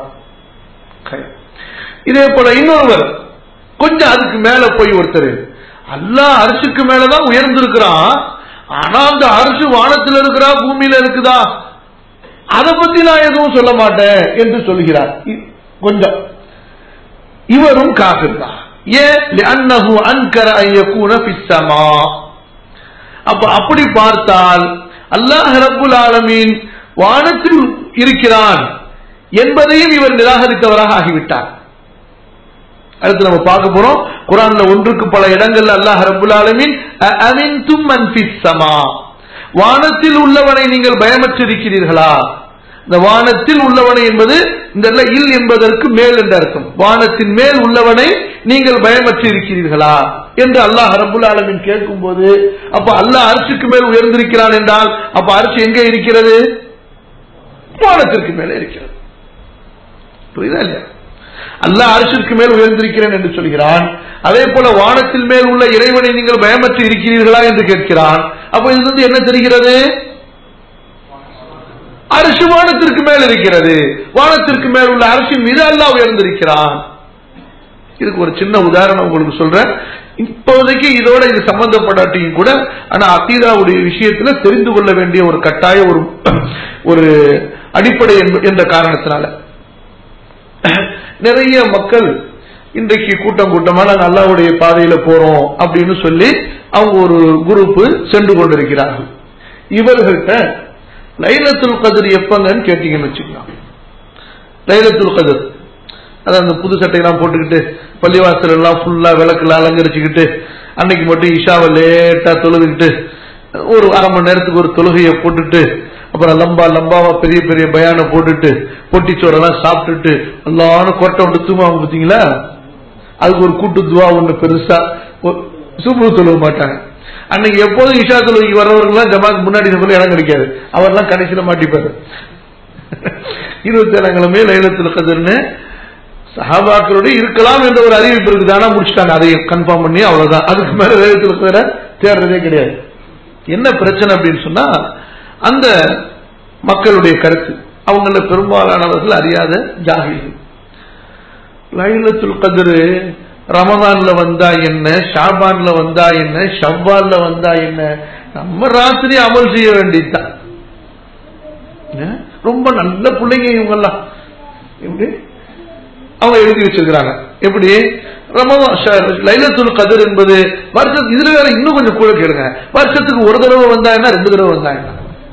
இதே போல இன்னொருவர் கொஞ்சம் அதுக்கு மேல போய் ஒருத்தர் அல்லாஹ் அரசுக்கு மேலதான் உயர்ந்திருக்கிறான் ஆனா அந்த அரசு வானத்தில் இருக்கிறா பூமியில இருக்குதா அதை பத்தி நான் எதுவும் சொல்ல மாட்டேன் என்று சொல்கிறார் இ- கொஞ்சம் இவரும் காபிர் தான் ஏன் لأنه أنكر أن يكون في السماء அப்ப அப்படி பார்த்தால் அல்லாஹ் ரப்புல் ஆலமீன் வானத்தில் இருக்கிறான் என்பதையும் இவர் நிராகரித்தவராக ஆகிவிட்டார் அடுத்து நம்ம பார்க்க போறோம் குரான்ல ஒன்றுக்கு பல இடங்கள்ல அல்லாஹ் ரப்புல் ஆலமீன் அமின்தும் மன் ஃபிஸ் ஸமா வானத்தில் உள்ளவனை நீங்கள் பயமற்றிருக்கிறீர்களா இந்த வானத்தில் உள்ளவனை என்பது இந்த இடத்துல இல் என்பதற்கு மேல் என்ற அர்த்தம் வானத்தின் மேல் உள்ளவனை நீங்கள் பயமற்று இருக்கிறீர்களா என்று அல்லாஹ் ரபுல் ஆலமின் கேட்கும் போது அப்ப அல்லாஹ் அரசுக்கு மேல் உயர்ந்திருக்கிறான் என்றால் அப்ப அரசு எங்கே இருக்கிறது வானத்திற்கு மேலே இருக்கிறது புரியுதா இல்லையா அல்லாஹ் அரசிற்கு மேல் உயர்ந்திருக்கிறேன் என்று சொல்கிறான் அதே போல வானத்தில் மேல் உள்ள இறைவனை நீங்கள் பயமற்று இருக்கிறீர்களா என்று கேட்கிறான் அப்ப இது வந்து என்ன தெரிகிறது அரசு வானத்திற்கு மேல் இருக்கிறது வானத்திற்கு மேல் உள்ள அரசின் மீது அல்லாஹ் உயர்ந்திருக்கிறான் இதுக்கு ஒரு சின்ன உதாரணம் உங்களுக்கு சொல்றேன் இப்போதைக்கு இதோட இது சம்பந்தப்படாட்டியும் கூட ஆனா அத்தீதாவுடைய விஷயத்துல தெரிந்து கொள்ள வேண்டிய ஒரு கட்டாய ஒரு ஒரு அடிப்படை என்ப- என்ற காரணத்தினால நிறைய மக்கள் இன்றைக்கு கூட்டம் கூட்டமா நாங்க அல்லாவுடைய பாதையில போறோம் அப்படின்னு சொல்லி அவங்க ஒரு குரூப் சென்று கொண்டிருக்கிறார்கள் இவர்கள்ட்ட லைலத்துல் கதிர் எப்பங்கன்னு கேட்டீங்கன்னு வச்சுக்கலாம் லைலத்துல் கதிர் அதான் அந்த புது சட்டையெல்லாம் போட்டுக்கிட்டு பள்ளிவாசல் எல்லாம் ஃபுல்லா விளக்குல அலங்கரிச்சுக்கிட்டு அன்னைக்கு மட்டும் இஷாவை லேட்டா தொழுதுகிட்டு ஒரு அரை மணி நேரத்துக்கு ஒரு தொழுகையை போட்டுட்டு அப்புறம் லம்பா லம்பாவா பெரிய பெரிய பயான போட்டுட்டு பொட்டிச்சோறெல்லாம் சாப்பிட்டுட்டு எல்லாரும் கொட்டை விட்டு தூங்குவாங்க பார்த்தீங்களா அதுக்கு ஒரு கூட்டு துவா ஒண்ணு பெருசா சூப்பர் தொழுவ மாட்டாங்க அன்னைக்கு எப்போதும் இஷா தொழுகைக்கு வர்றவர்கள்லாம் ஜமாக்கு முன்னாடி சொல்ல இடம் கிடைக்காது அவர்லாம் கடைசியில மாட்டிப்பாரு இருபத்தி ஏழாம் கிழமை லைலத்துல கதிர்னு சஹாபாக்களோட இருக்கலாம் என்ற ஒரு அறிவிப்பு இருக்குது ஆனா முடிச்சிட்டாங்க அதை கன்ஃபார்ம் பண்ணி அவ்வளவுதான் அதுக்கு மேல லைலத்துல கதிர தேடுறதே கிடையாது என்ன பிரச்சனை அப்படின்னு சொன்னா அந்த மக்களுடைய கருத்து அவங்கள பெரும்பாலானவர்கள் அறியாத ஜாகிர்கள் லைலத்துல் கதிரு ரமதான்ல வந்தா என்ன ஷாபான்ல வந்தா என்ன ஷவ்வால்ல வந்தா என்ன நம்ம ராத்திரி அமல் செய்ய வேண்டியதுதான் ஏன்? ரொம்ப நல்ல பிள்ளைங்க இவங்கெல்லாம் எப்படி அவங்க எழுதி வச்சிருக்கிறாங்க எப்படி ரமதான் ஷ- லைலத்துல் கதிர் என்பது வருஷத்துக்கு இதுல வேற இன்னும் கொஞ்சம் கூட கேளுங்க வருஷத்துக்கு ஒரு தடவை வந்தா என்ன ரெண்டு தடவை வந்தா என்ன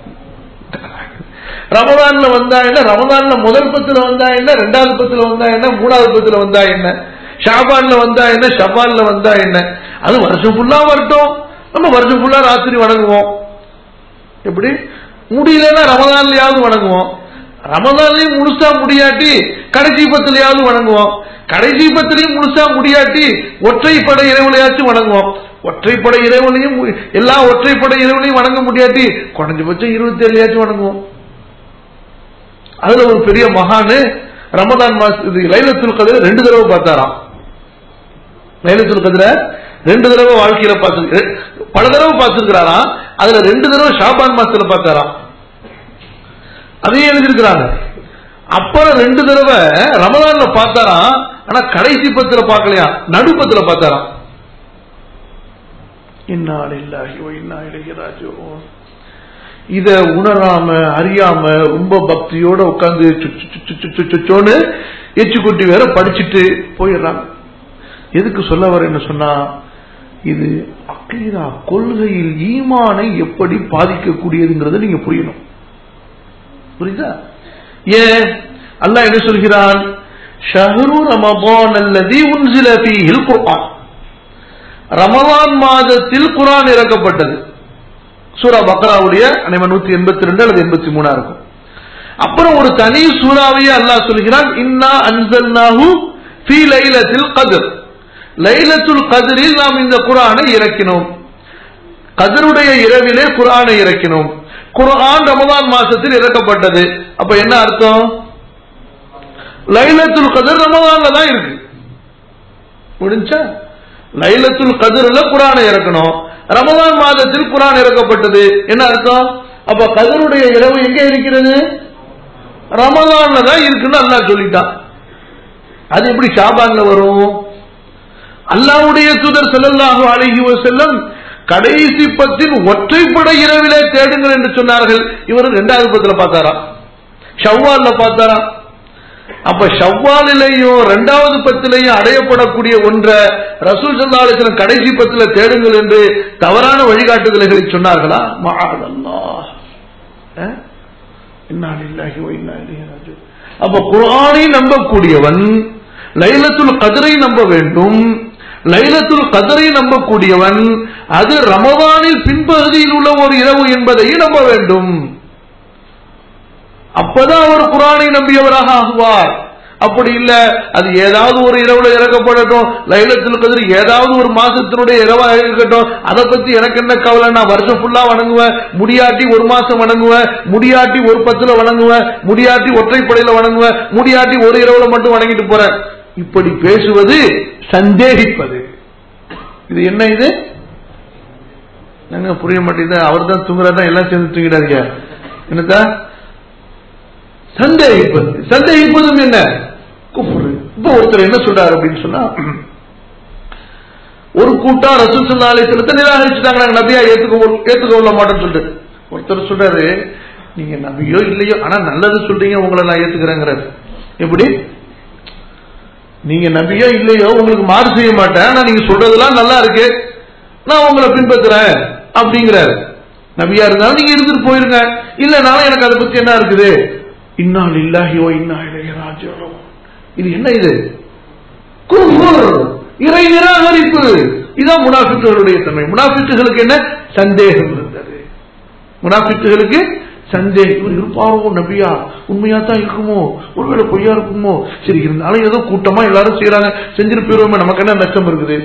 ரமதான்ல வந்தா என்ன ரமதான்ல முதல் பத்துல வந்தா என்ன ரெண்டாவது பத்துல வந்தா என்ன மூணாவது பத்துல வந்தா என்ன ஷாபான்ல வந்தா என்ன ஷபான்ல வந்தா என்ன அது வருஷம் ஃபுல்லா வரட்டும் நம்ம வருஷம் ஃபுல்லா ராத்திரி வணங்குவோம் எப்படி முடியலன்னா ரமதான்லயாவது வணங்குவோம் ரமதான்லயும் முழுசா முடியாட்டி கடைசி பத்துலயாவது வணங்குவோம் கடைசி பத்திலையும் முழுசா முடியாட்டி ஒற்றைப்படை இறைவனையாச்சும் வணங்குவோம் ஒற்றைப்படை இறைவனையும் எல்லா ஒற்றைப்படை இறைவனையும் வணங்க முடியாட்டி குறைஞ்சபட்சம் இருபத்தி ஏழையாச்சும் வணங்குவோம் அதுல ஒரு பெரிய மகானு ரமதான் மாசத்துக்கு லைலத்துல் கதிர ரெண்டு தடவை பார்த்தாராம் லைலத்துல் கதிர ரெண்டு தடவை வாழ்க்கையில பார்த்து பல தடவை பார்த்திருக்கிறாராம் அதுல ரெண்டு தடவை ஷாபான் மாசத்துல பார்த்தாராம் அதையும் எழுதியிருக்கிறாங்க அப்புறம் ரெண்டு தடவை ரமதான்ல பார்த்தாராம் ஆனா கடைசி பத்துல பார்க்கலையா நடுப்பத்துல பார்த்தாராம் இன்னா லில்லாஹி வ இன்னா இலைஹி ராஜிஊன் இத உணராம அறியாம ரொம்ப பக்தியோட உட்கார்ந்து சுச்சோன்னு எச்சு கொட்டி வேற படிச்சுட்டு போயிடுறாங்க எதுக்கு சொல்ல வரேன்னு சொன்னா இது அக்கீதா கொள்கையில் ஈமானை எப்படி பாதிக்கக்கூடியதுங்கிறத நீங்க புரியணும் புரியுதா ஏன் அல்லாஹ் என்ன சொல்கிறான் ஷஹரு ரமபான் அல்லதி உன்சில ஃபீஹில் குர்ஆன் ரமலான் மாதத்தில் குர்ஆன் இறக்கப்பட்டது சூரா பக்ராவுடைய அனைவன் நூத்தி எண்பத்தி ரெண்டு அல்லது எண்பத்தி மூணா இருக்கும் அப்புறம் ஒரு தனி சூறாவையே அல்லாஹ் சொல்கிறான் இன்னா அன்சல்னாஹு ஃபீ லைலத்தில் கத்ர் லைலத்துல் கதிரில் நாம் இந்த குரானை இறக்கினோம் கதருடைய இரவிலே குரானை இறக்கினோம் குரான் ரமதான் மாசத்தில் இறக்கப்பட்டது அப்ப என்ன அர்த்தம் லைலத்துல் கதிர் ரமதான்ல தான் இருக்கு முடிஞ்சா லைலத்துல் கதிர்ல குரானை இறக்கணும் ரமதான் மாதத்தில் குரான் இறக்கப்பட்டது என்ன அர்த்தம் அப்ப கதருடைய இரவு எங்க இருக்கிறது ரமதான்ல தான் இருக்குன்னு அல்லாஹ் சொல்லிட்டான் அது எப்படி ஷாபான்ல வரும் அல்லாவுடைய தூதர் செல்லல்லாஹு அழகி செல்லம் கடைசி பத்தின் ஒற்றைப்படை இரவிலே தேடுங்கள் என்று சொன்னார்கள் இவர் இரண்டாவது பத்துல பார்த்தாரா ஷவ்வால்ல பார்த்தாரா அப்ப ஷவ்வாலிலையும் இரண்டாவது பத்திலையும் அடையப்படக்கூடிய ஒன்றை ரசூல் சல்லாஹம் கடைசி பத்துல தேடுங்கள் என்று தவறான வழிகாட்டுதல்களை சொன்னார்களா மகாதல்லா அப்ப குரானை நம்பக்கூடியவன் லைலத்துல் கதிரை நம்ப வேண்டும் லைலத்துல் கதரை நம்பக்கூடியவன் அது ரமவானில் பின்பகுதியில் உள்ள ஒரு இரவு என்பதையும் நம்ப வேண்டும் அப்பதான் அவர் குரானை நம்பியவராக ஆகுவார் அப்படி இல்ல அது ஏதாவது ஒரு இரவுல இறக்கப்படட்டும் லைலத்தில் கதிர் ஏதாவது ஒரு மாசத்தினுடைய இரவா இருக்கட்டும் அதை பத்தி எனக்கு என்ன கவலை நான் வருஷம் ஃபுல்லா வணங்குவேன் முடியாட்டி ஒரு மாசம் வணங்குவேன் முடியாட்டி ஒரு பத்துல வணங்குவேன் முடியாட்டி ஒற்றைப்படையில வணங்குவேன் முடியாட்டி ஒரு இரவுல மட்டும் வணங்கிட்டு போறேன் இப்படி பேசுவது சந்தேகிப்பது இது என்ன இது நாங்க புரிய மாட்டேங்குது அவர் தான் தூங்குறாரு எல்லாம் சேர்ந்து தூங்கிடாதீங்க என்னதா சந்தேகிப்பது சந்தேகிப்பதும் என்ன குஃபுரு இப்ப ஒருத்தர் என்ன சொல்றாரு அப்படின்னு சொன்னா ஒரு கூட்டம் ரசூல் சல்லா அலிஸ்லத்தை நிராகரிச்சுட்டாங்க நாங்க நபியா ஏத்துக்க ஏத்துக்க கொள்ள மாட்டோம்னு சொல்லிட்டு ஒருத்தர் சொல்றாரு நீங்க நபியோ இல்லையோ ஆனா நல்லது சொல்றீங்க உங்களை நான் ஏத்துக்கிறேங்கிறாரு எப்படி நீங்க நபியோ இல்லையோ உங்களுக்கு மாறு செய்ய மாட்டேன் ஆனா நீங்க சொல்றதெல்லாம் நல்லா இருக்கு நான் உங்களை பின்பற்றுறேன் அப்படிங்கிறாரு நபியா இருந்தாலும் நீங்க இருந்துட்டு போயிருங்க இல்லனாலும் எனக்கு அதை பத்தி என்ன இருக்குது இன்னால் இல்லாஹியோ இன்னா இளையராஜோ இது என்ன இது குஃபுர் இறை நிராகரிப்பு இதான் முனாஃபிக்குகளுடைய தன்மை முனாஃபிக்குகளுக்கு என்ன சந்தேகம் இருந்தது முனாஃபிக்குகளுக்கு சந்தேகம் இவர் இருப்பாரோ நபியா உண்மையா தான் இருக்குமோ ஒருவேளை பொய்யா இருக்குமோ சரி இருந்தாலும் ஏதோ கூட்டமா எல்லாரும் செய்யறாங்க செஞ்சுட்டு போயிருவோமே நமக்கு என்ன நஷ்டம் இருக்குது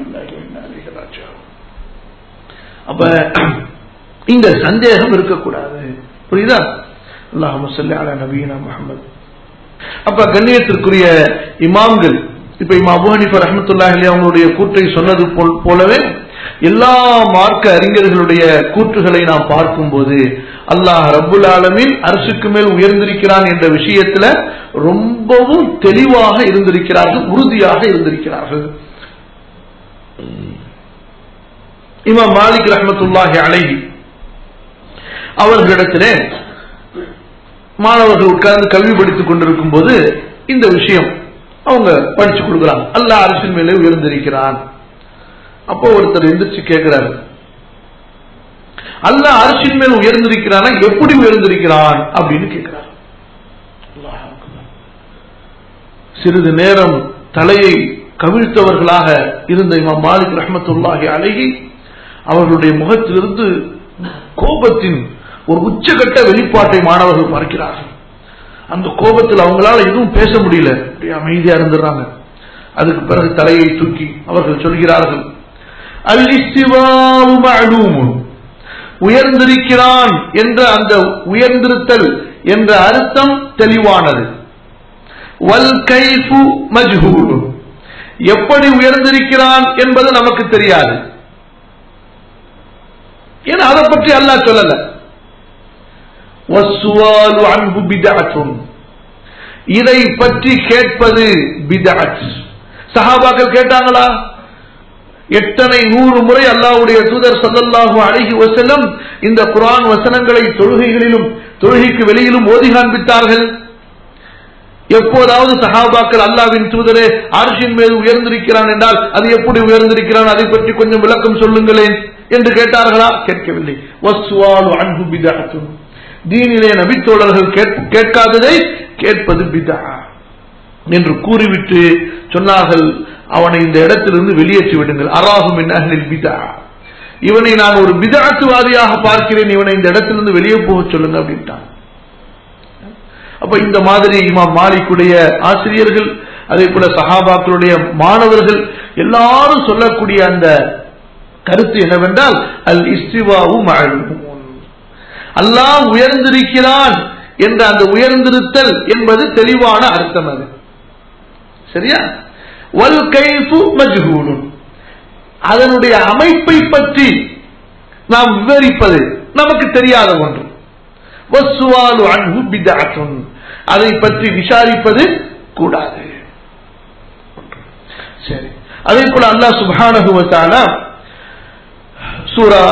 அப்ப இந்த சந்தேகம் இருக்கக்கூடாது புரியுதா அல்லாஹ் சொல்லி அலா நபீனா முகமது அப்ப கண்ணியத்திற்குரிய இமாம்கள் இப்ப இமா அபு ஹனிஃபா ரஹமத்துல்லாஹி அவங்களுடைய கூற்றை சொன்னது போலவே எல்லா மார்க்க அறிஞர்களுடைய கூற்றுகளை நாம் பார்க்கும்போது அல்லாஹ் ரப்புல் ஆலமின் அரசுக்கு மேல் உயர்ந்திருக்கிறான் என்ற விஷயத்துல ரொம்பவும் தெளிவாக இருந்திருக்கிறார்கள் உறுதியாக இருந்திருக்கிறார்கள் இமாம் மாலிக் ரஹமத்துல்லாஹி அலைஹி அவர்களிடத்திலே மாணவர்கள் உட்கார்ந்து கல்வி படித்துக் கொண்டிருக்கும் போது இந்த விஷயம் அவங்க படிச்சு கொடுக்குறாங்க அல்லாஹ் அரசின் மேலே உயர்ந்திருக்கிறான் அப்போ ஒருத்தர் எந்திரிச்சு கேட்கிறாரு அல்லாஹ் அரசின் மேல் உயர்ந்திருக்கிறானா எப்படி உயர்ந்திருக்கிறான் அப்படின்னு கேட்கிறார் சிறிது நேரம் தலையை கவிழ்த்தவர்களாக இருந்த இமாம் மாலிக் ரஹமத்துல்லாஹி அழகி அவர்களுடைய முகத்திலிருந்து கோபத்தின் ஒரு உச்சகட்ட வெளிப்பாட்டை மாணவர்கள் பார்க்கிறார்கள் அந்த கோபத்தில் அவங்களால எதுவும் பேச முடியல அப்படியே அமைதியா இருந்துடுறாங்க அதுக்கு பிறகு தலையை தூக்கி அவர்கள் சொல்கிறார்கள் அல் இஸ்திவாவு மஅலூமுன் உயர்ந்திருக்கிறான் என்ற அந்த உயர்ந்திருத்தல் என்ற அர்த்தம் தெளிவானது வல் கைஃபு மஜ்ஹூலு எப்படி உயர்ந்திருக்கிறான் என்பது நமக்கு தெரியாது ஏன்னா அதை பற்றி அல்லாஹ் சொல்லல வஸ்ஸுவாலு அன்ஹு பிதஅத்துன் இதை பற்றி கேட்பது பிதஅத் சஹாபாக்கள் கேட்டாங்களா எத்தனை நூறு முறை அல்லாஹ்வுடைய தூதர் ஸல்லல்லாஹு அலைஹி வஸல்லம் இந்த குர்ஆன் வசனங்களை தொழுகைகளிலும் தொழுகைக்கு வெளியிலும் ஓதி காண்பித்தார்கள் எப்போதாவது சஹாபாக்கள் அல்லாவின் தூதரே அரிசின் மீது உயர்ந்திருக்கிறான் என்றால் அது எப்படி உயர்ந்திருக்கிறான் அதை பற்றி கொஞ்சம் விளக்கம் சொல்லுங்களேன் என்று கேட்டார்களா கேட்கவில்லை வஸ்வாலு அன்பு பிதாத்தும் தீனிலே நபித்தோழர்கள் கேட்ப- கேட்காததை கேட்பது பிதா என்று கூறிவிட்டு சொன்னார்கள் அவனை இந்த இடத்திலிருந்து வெளியேற்றி விடுங்கள் அராகும் என் அஹ்லில் பிதா இவனை நான் ஒரு பிதாத்துவாதியாக பார்க்கிறேன் இவனை இந்த இடத்திலிருந்து வெளியே போக சொல்லுங்க அப்படின்ட்டான் அப்ப இந்த மாதிரி இமாம் மாலிக்குடைய ஆசிரியர்கள் அதே போல சஹாபாக்களுடைய மாணவர்கள் எல்லாரும் சொல்லக்கூடிய அந்த கருத்து என்னவென்றால் அல் இஸ்திவாவு மஅலூம் அல்லாஹ் உயர்ந்திருக்கிறான் என்ற அந்த உயர்ந்திருத்தல் என்பது தெளிவான அர்த்தம் அது சரியா வல் கைஃபு மஜ்ஹூலுன் அதனுடைய அமைப்பை பற்றி நாம் விவரிப்பது நமக்கு தெரியாத ஒன்று வஸ்ஸுவாலு அன்ஹு பிதஅத்துன் அதை பற்றி விசாரிப்பது கூடாது சரி அதே போல அல்லாஹ் சுப்ஹானஹு வ தஆலா சூரா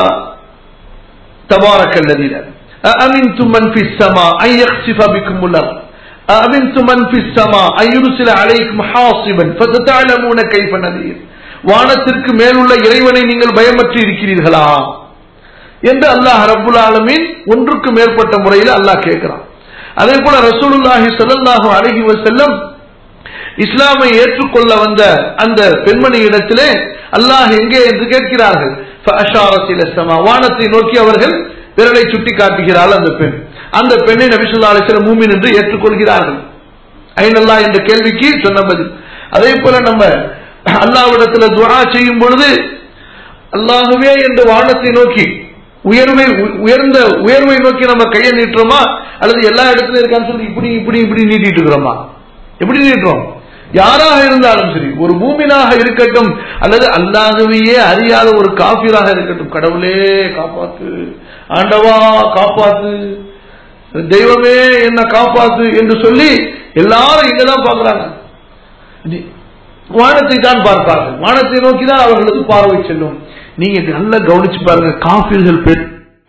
تبارك الذي لا أأمنتم من في السماء أن يخسف بكم الأرض أأمنتم من في السماء أن يرسل عليكم حاصبا فتتعلمون كيف نذير வானத்திற்கு மேலுள்ள இறைவனை நீங்கள் பயமற்று இருக்கிறீர்களா என்று அல்லாஹ் ரப்புல் ஆலமீன் ஒன்றுக்கு மேற்பட்ட முறையில் அல்லாஹ் கேட்கிறான் அதே போல ரசூலுல்லாஹி ஸல்லல்லாஹு அலைஹி வஸல்லம் இஸ்லாமை ஏற்றுக்கொள்ள வந்த அந்த பெண்மணியிடத்திலே அல்லாஹ் எங்கே என்று கேட்கிறார்கள் فأشارت إلى السماء. வானத்தை நோக்கி அவர்கள் விரலை சுட்டி காட்டுகிறாள் அந்த பெண் அந்த பெண்ணை நபிசுல்லா அலிஸ்லாம் மூமின் என்று ஏற்றுக்கொள்கிறார்கள் ஐநல்லா என்ற கேள்விக்கு சொன்ன பதில் அதே போல நம்ம அல்லாவிடத்துல துஆ செய்யும் பொழுது அல்லாஹுவே என்று வானத்தை நோக்கி உயர்வை உ- உயர்ந்த உயர்வை நோக்கி நம்ம கையை நீட்டுறோமா அல்லது எல்லா இடத்துலயும் இருக்கான்னு சொல்லி இப்படி இப்படி இப்படி நீட்டிட்டு இருக்கிறோமா எப்படி நீட்டுறோம் யாராக இருந்தாலும் சரி ஒரு மூமினாக இருக்கட்டும் அல்லது அல்லாஹுவையே அறியாத ஒரு காஃபிராக இருக்கட்டும் கடவுளே காப்பாத்து ஆண்டவா காப்பாத்து தெய்வமே என்ன காப்பாத்து என்று சொல்லி எல்லாரும் இங்கதான் பார்க்கறாங்க நீ- வானத்தை தான் பார்ப்பார்கள் வானத்தை நோக்கி தான் அவர்களுக்கு பார்வை செல்லும் நீங்க நல்லா கவனிச்சு பாருங்க காஃபிர்கள் பே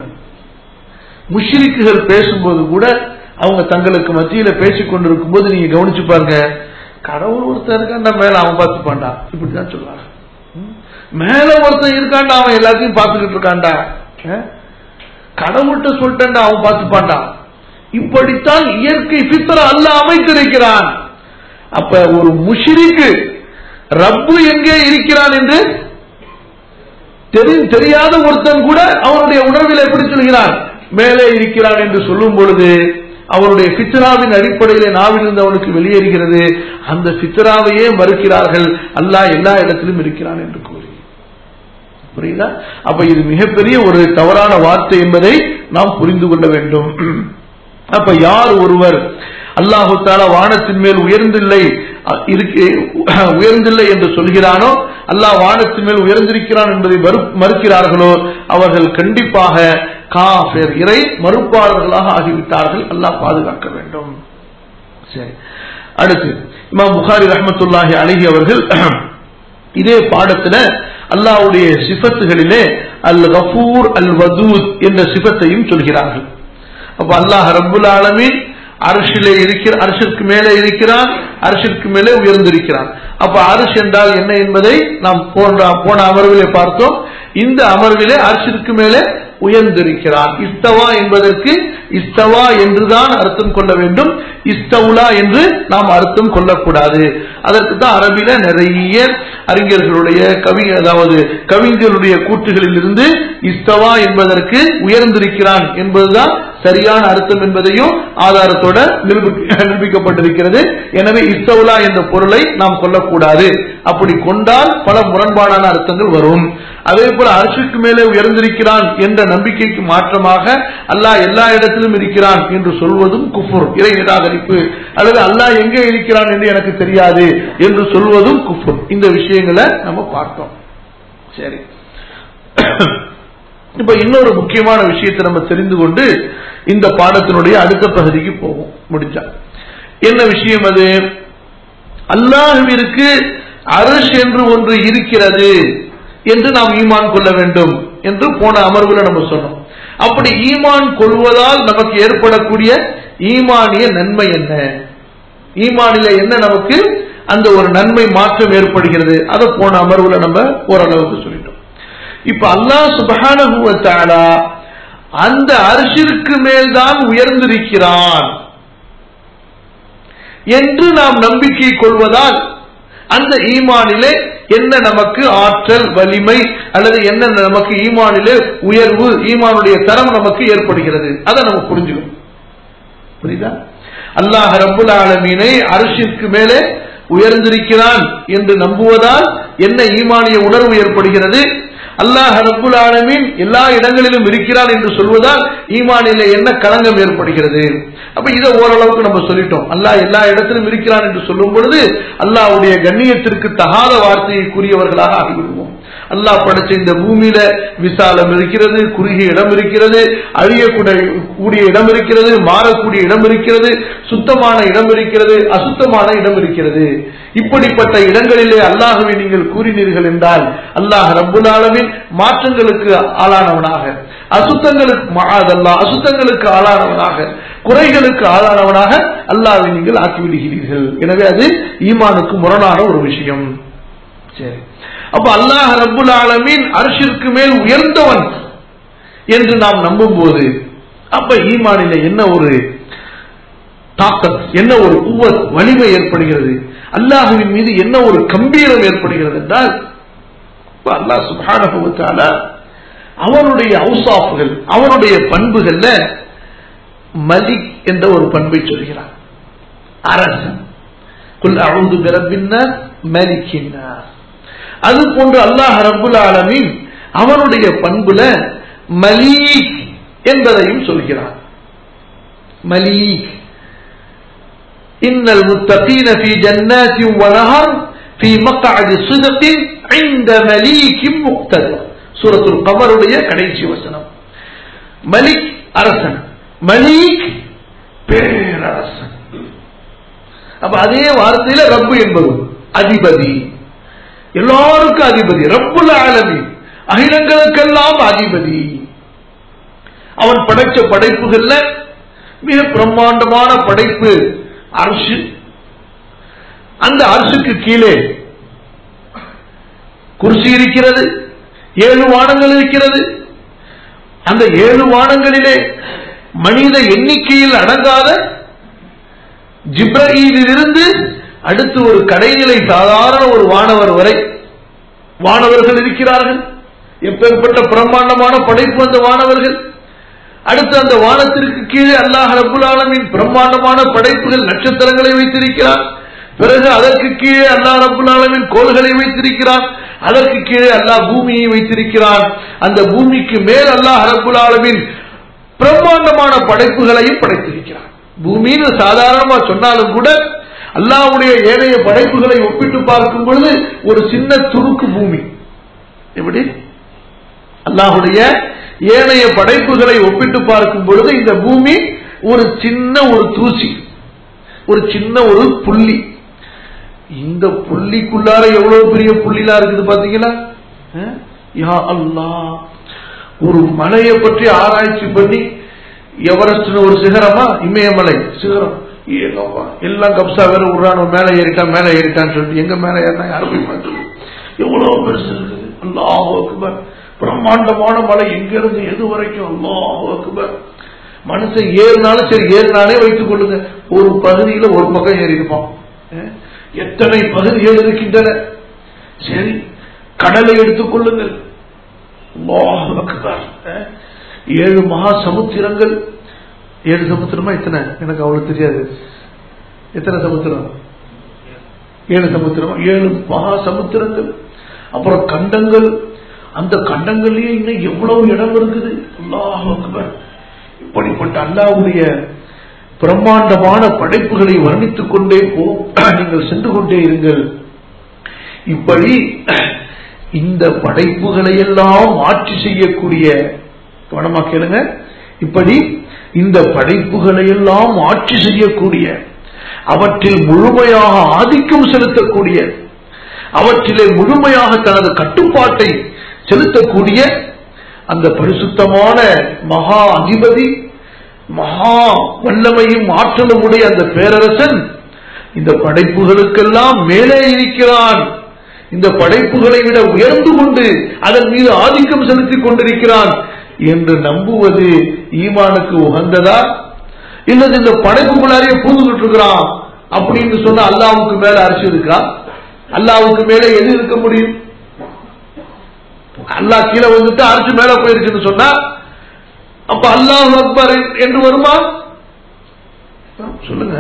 முஷ்ரிக்குகள் பேசும்போது கூட அவங்க தங்களுக்கு மத்தியில பேசிக் கொண்டிருக்கும் போது நீங்க கவனிச்சு பாருங்க கடவுள் ஒருத்தன் இருக்காண்டா மேல அவன் பார்த்துப்பான்டா இப்படிதான் சொல்லுவாங்க ம்? மேல ஒருத்தன் இருக்காண்டா அவன் எல்லாத்தையும் பார்த்துக்கிட்டு இருக்கான்டா அஹ்? கடவுள்கிட்ட சொல்லிட்டேன்டா அவன் பார்த்துப்பான்டா இப்படித்தான் இயற்கை பித்தர அல்ல அமைத்திருக்கிறான் அப்ப ஒரு முஷிரிக்கு ரப்பு எங்கே இருக்கிறான் என்று தெரி- தெரியாத ஒருத்தன் கூட அவனுடைய உணர்வில் எப்படி சொல்கிறான் மேலே இருக்கிறான் என்று சொல்லும் பொழுது அவனுடைய பித்ராவின் அடிப்படையிலே நாவிலிருந்து அவனுக்கு வெளியேறுகிறது அந்த பித்ராவையே மறுக்கிறார்கள் அல்லாஹ் எல்லா இடத்திலும் இருக்கிறான் என்று கூறி புரியுதா அப்ப இது மிகப்பெரிய ஒரு தவறான வார்த்தை என்பதை நாம் புரிந்து கொள்ள வேண்டும் அப்ப யார் ஒருவர் அல்லாஹு தாலா வானத்தின் மேல் உயர்ந்தில்லை அ- இருக்கு- உயர்ந்தில்லை என்று சொல்கிறானோ அல்லாஹ் வானத்தின் மேல் உயர்ந்திருக்கிறான் என்பதை மறு- மறுக்கிறார்களோ அவர்கள் கண்டிப்பாக காஃபிர் இறை மறுப்பாளர்களாக ஆகிவிட்டார்கள் அல்லாஹ் பாதுகாக்க வேண்டும் சரி அடுத்து இமாம் புகாரி ரஹ்மத்துல்லாஹி அழகி அவர்கள் இதே பாடத்துல அல்லாஹ்வுடைய சிஃபத்துகளிலே அல் கஃபூர் அல் வதூத் என்ற சிஃபத்தையும் சொல்கிறார்கள் அப்ப அல்லாஹ் ரப்புல் ஆலமீன் அரசிலே இருக்கிற அரசிற்கு மேலே இருக்கிறான் அரசிற்கு மேலே உயர்ந்திருக்கிறான் அப்ப அரசு என்றால் என்ன என்பதை நாம் போன்ற போன அமர்விலே பார்த்தோம் இந்த அமர்விலே அரசிற்கு மேலே உயர்ந்திருக்கிறான் இஸ்தவா என்பதற்கு இஸ்தவா என்றுதான் அர்த்தம் கொள்ள வேண்டும் இஸ்தவுலா என்று நாம் அர்த்தம் கொள்ளக்கூடாது அதற்கு தான் அரபில நிறைய அறிஞர்களுடைய கவி அதாவது கவிஞர்களுடைய கூற்றுகளில் இருந்து இஸ்தவா என்பதற்கு உயர்ந்திருக்கிறான் என்பதுதான் சரியான அர்த்தம் என்பதையும் ஆதாரத்தோட நிரூபி- நிரூபிக்கப்பட்டிருக்கிறது எனவே இஸ்தவுலா என்ற பொருளை நாம் கொள்ளக்கூடாது அப்படி கொண்டால் பல முரண்பாடான அர்த்தங்கள் வரும் அதே போல அரசுக்கு மேலே உயர்ந்திருக்கிறான் என்ற நம்பிக்கைக்கு மாற்றமாக அல்லாஹ் எல்லா இடத்திலும் இருக்கிறான் என்று சொல்வதும் குஃபுர் இறை நிராகரிப்பு அல்லது அல்லாஹ் எங்கே இருக்கிறான் என்று எனக்கு தெரியாது என்று சொல்வதும் குஃபுர் இந்த விஷயங்களை நம்ம பார்த்தோம் சரி இப்ப இன்னொரு முக்கியமான விஷயத்தை நம்ம தெரிந்து கொண்டு இந்த பாடத்தினுடைய அடுத்த பகுதிக்கு போவோம் முடிஞ்சா என்ன விஷயம் அது அல்லாஹுவிற்கு அரஷ் என்று ஒன்று இருக்கிறது என்று நாம் ஈமான் கொள்ள வேண்டும் என்று போன அமர்வுல நம்ம சொன்னோம் அப்படி ஈமான் கொள்வதால் நமக்கு ஏற்படக்கூடிய ஈமானிய நன்மை என்ன ஈமானில என்ன நமக்கு அந்த ஒரு நன்மை மாற்றம் ஏற்படுகிறது அதை போன அமர்வுல நம்ம ஓரளவுக்கு சொல்லிட்டோம் இப்ப அல்லாஹ் சுபஹானஹு வ தஆலா அந்த அரிசிற்கு மேல்தான் உயர்ந்திருக்கிறான் என்று நாம் நம்பிக்கை கொள்வதால் அந்த ஈமானிலே என்ன நமக்கு ஆற்றல் வலிமை அல்லது என்ன நமக்கு ஈமானிலே உயர்வு ஈமானுடைய தரம் நமக்கு ஏற்படுகிறது அதை நம்ம புரிஞ்சுக்கணும் புரியுதா அல்லாஹ் ரப்புல் ஆலமீனை அரசிற்கு மேலே உயர்ந்திருக்கிறான் என்று நம்புவதால் என்ன ஈமானிய உணர்வு ஏற்படுகிறது அல்லாஹ் ரப்புல் ஆலமீன் எல்லா இடங்களிலும் இருக்கிறான் என்று சொல்வதால் ஈமானிலே என்ன களங்கம் ஏற்படுகிறது அப்ப இதை ஓரளவுக்கு நம்ம சொல்லிட்டோம் அல்லாஹ் எல்லா இடத்திலும் இருக்கிறான் என்று சொல்லும் பொழுது அல்லாஹ்வுடைய கண்ணியத்திற்கு தகாத வார்த்தையை கூறியவர்களாக ஆகிவிடுவோம் அல்லாஹ் படைச்ச இந்த பூமியில விசாலம் இருக்கிறது குறுகிய இடம் இருக்கிறது அழியக்கூடிய கூடிய இடம் இருக்கிறது மாறக்கூடிய இடம் இருக்கிறது சுத்தமான இடம் இருக்கிறது அசுத்தமான இடம் இருக்கிறது இப்படிப்பட்ட இடங்களிலே அல்லாஹுவை நீங்கள் கூறினீர்கள் என்றால் அல்லாஹ் ரப்புல் ஆலமீன் மாற்றங்களுக்கு ஆளானவனாக அசுத்தங்களுக்கு மகாதல்லா அசுத்தங்களுக்கு ஆளானவனாக குறைகளுக்கு ஆளானவனாக அல்லாஹ்வை நீங்கள் ஆக்கிவிடுகிறீர்கள் எனவே அது ஈமானுக்கு முரணான ஒரு விஷயம் சரி அப்ப அல்லாஹ் ரப்புல் ஆலமீன் அரிசிற்கு மேல் உயர்ந்தவன் என்று நாம் நம்பும் போது அப்ப ஈமானில என்ன ஒரு தாக்கத் என்ன ஒரு குவத் வலிமை ஏற்படுகிறது அல்லாஹுவின் மீது என்ன ஒரு கம்பீரம் ஏற்படுகிறது என்றால் இப்ப அல்லாஹ் சுப்ஹானஹு வ தஆலா அவனுடைய அவுசாஃப்கள் அவனுடைய பண்புகள்ல மலிக் என்ற ஒரு பண்பை சொல்கிறான் அரசன் குல் அவுது பிரபின்னா மலிக்கின்னா அது போன்று அல்லாஹ் ரப்புல் ஆலமீன் அவனுடைய பண்புல மலீக் என்பதையும் சொல்கிறான் மலீக் இன்னல் முத்தகீன ஃபீ ஜன்னாத்தின் வனஹர் ஃபீ மக்அதி சிதகின் عند مليك مقتدر சூரத்துல் கமருடைய கடைசி வசனம் மலிக் அரசன் மலீக் பேரரசன் அப்ப அதே வார்த்தையில ரப்பு என்பது அதிபதி எல்லாருக்கும் அதிபதி ரப்புல் ஆலமி அகிலங்களுக்கெல்லாம் அதிபதி அவன் படைச்ச படைப்புகள்ல மிக பிரம்மாண்டமான படைப்பு அரசு அந்த அரசுக்கு கீழே குர்சி இருக்கிறது ஏழு வானங்கள் இருக்கிறது அந்த ஏழு வானங்களிலே மனித எண்ணிக்கையில் அடங்காத ஜிப்ரீலிருந்து அடுத்து ஒரு கடைநிலை சாதாரண ஒரு வானவர் வரை வானவர்கள் இருக்கிறார்கள் எப்பேற்பட்ட பிரம்மாண்டமான படைப்பு அந்த வானவர்கள் அடுத்து அந்த வானத்திற்கு கீழே அல்லாஹ் ரபுல் ஆலமின் பிரம்மாண்டமான படைப்புகள் நட்சத்திரங்களை வைத்திருக்கிறார் பிறகு அதற்கு கீழே அல்லாஹ் ரபுல் ஆலமின் கோள்களை வைத்திருக்கிறான் அதற்கு கீழே அல்லாஹ் பூமியை வைத்திருக்கிறான் அந்த பூமிக்கு மேல் அல்லாஹ் ரபுல் ஆலமின் பிரம்மாண்டமான படைப்புகளையும் படைத்திருக்கிறான் பூமின்னு சாதாரணமா சொன்னாலும் கூட அல்லாவுடைய ஏனைய படைப்புகளை ஒப்பிட்டு பார்க்கும் பொழுது ஒரு சின்ன துணுக்கு பூமி எப்படி அல்லாஹுடைய ஏனைய படைப்புகளை ஒப்பிட்டு பார்க்கும் பொழுது இந்த பூமி ஒரு சின்ன ஒரு தூசி ஒரு சின்ன ஒரு புள்ளி இந்த புள்ளிக்குள்ளார எவ்வளவு பெரிய புள்ளிலாம் இருக்குது பாத்தீங்களா அஹ்? யா அல்லாஹ் ஒரு மலையை பற்றி ஆராய்ச்சி பண்ணி எவரெஸ்ட் ஒரு சிகரமா இமயமலை சிகரம் ஏங்கப்பா எல்லாம் கப்சா வேற விடுறான் மேல ஏறிட்டான் மேல ஏறிட்டான்னு சொல்லிட்டு எங்க மேல ஏறினா யாரும் போய் பார்த்து எவ்வளவு பெருசு இருக்குது அல்லாஹ் அக்பர் பிரம்மாண்டமான மலை எங்க இருந்து எது வரைக்கும் அல்லாஹ் அக்பர் மனுஷன் ஏறினாலும் சரி ஏறினாலே வைத்துக் கொள்ளுங்க ஒரு பகுதியில ஒரு பக்கம் ஏறி இருப்பான் அஹ், எத்தனை பகுதிகள் இருக்கின்றன சரி கடலை எடுத்துக் கொள்ளுங்கள் அல்லாஹ் அக்பர். அஹ், ஏழு மகா சமுத்திரங்கள் ஏழு சமுத்திரமா எத்தனை எனக்கு அவ்வளவு தெரியாது எத்தனை சமுத்திரம் ஏழு சமுத்திரம் ஏழு மகா சமுத்திரங்கள் அப்புறம் கண்டங்கள் அந்த கண்டங்கள்லயே இன்னும் எவ்வளவு இடம் இருக்குது அல்லாஹ் அக்பர் இப்படிப்பட்ட அல்லாஹ்வுடைய பிரம்மாண்டமான படைப்புகளை வர்ணித்துக் கொண்டே போ நீங்கள் சென்று கொண்டே இருங்கள் இப்படி இந்த படைப்புகளை எல்லாம் ஆட்சி செய்யக்கூடிய கவனமா கேளுங்க இப்படி இந்த படைப்புகளை எல்லாம் ஆட்சி செய்யக்கூடிய அவற்றில் முழுமையாக ஆதிக்கம் செலுத்தக்கூடிய அவற்றிலே முழுமையாக தனது கட்டுப்பாட்டை செலுத்தக்கூடிய அந்த பரிசுத்தமான மகா அதிபதி மகா வல்லமையும் ஆற்றலும் உடைய அந்த பேரரசன் இந்த படைப்புகளுக்கெல்லாம் மேலே இருக்கிறான் இந்த படைப்புகளை விட உயர்ந்து கொண்டு அதன் மீது ஆதிக்கம் செலுத்திக் கொண்டிருக்கிறான் என்று நம்புவது ஈமானுக்கு உகந்ததா இல்லது இந்த படைப்புக்குள்ளாரே பூந்துகிட்டு இருக்கிறான் அப்படின்னு சொன்னா அல்லாவுக்கு மேல அரசு இருக்கா அல்லாவுக்கு மேல எது இருக்க முடியும் அல்லாஹ் கீழே வந்துட்டு அரசு மேல போயிருச்சுன்னு சொன்னா அப்ப அல்லாஹ் அக்பர் என்று வருமா சொல்லுங்க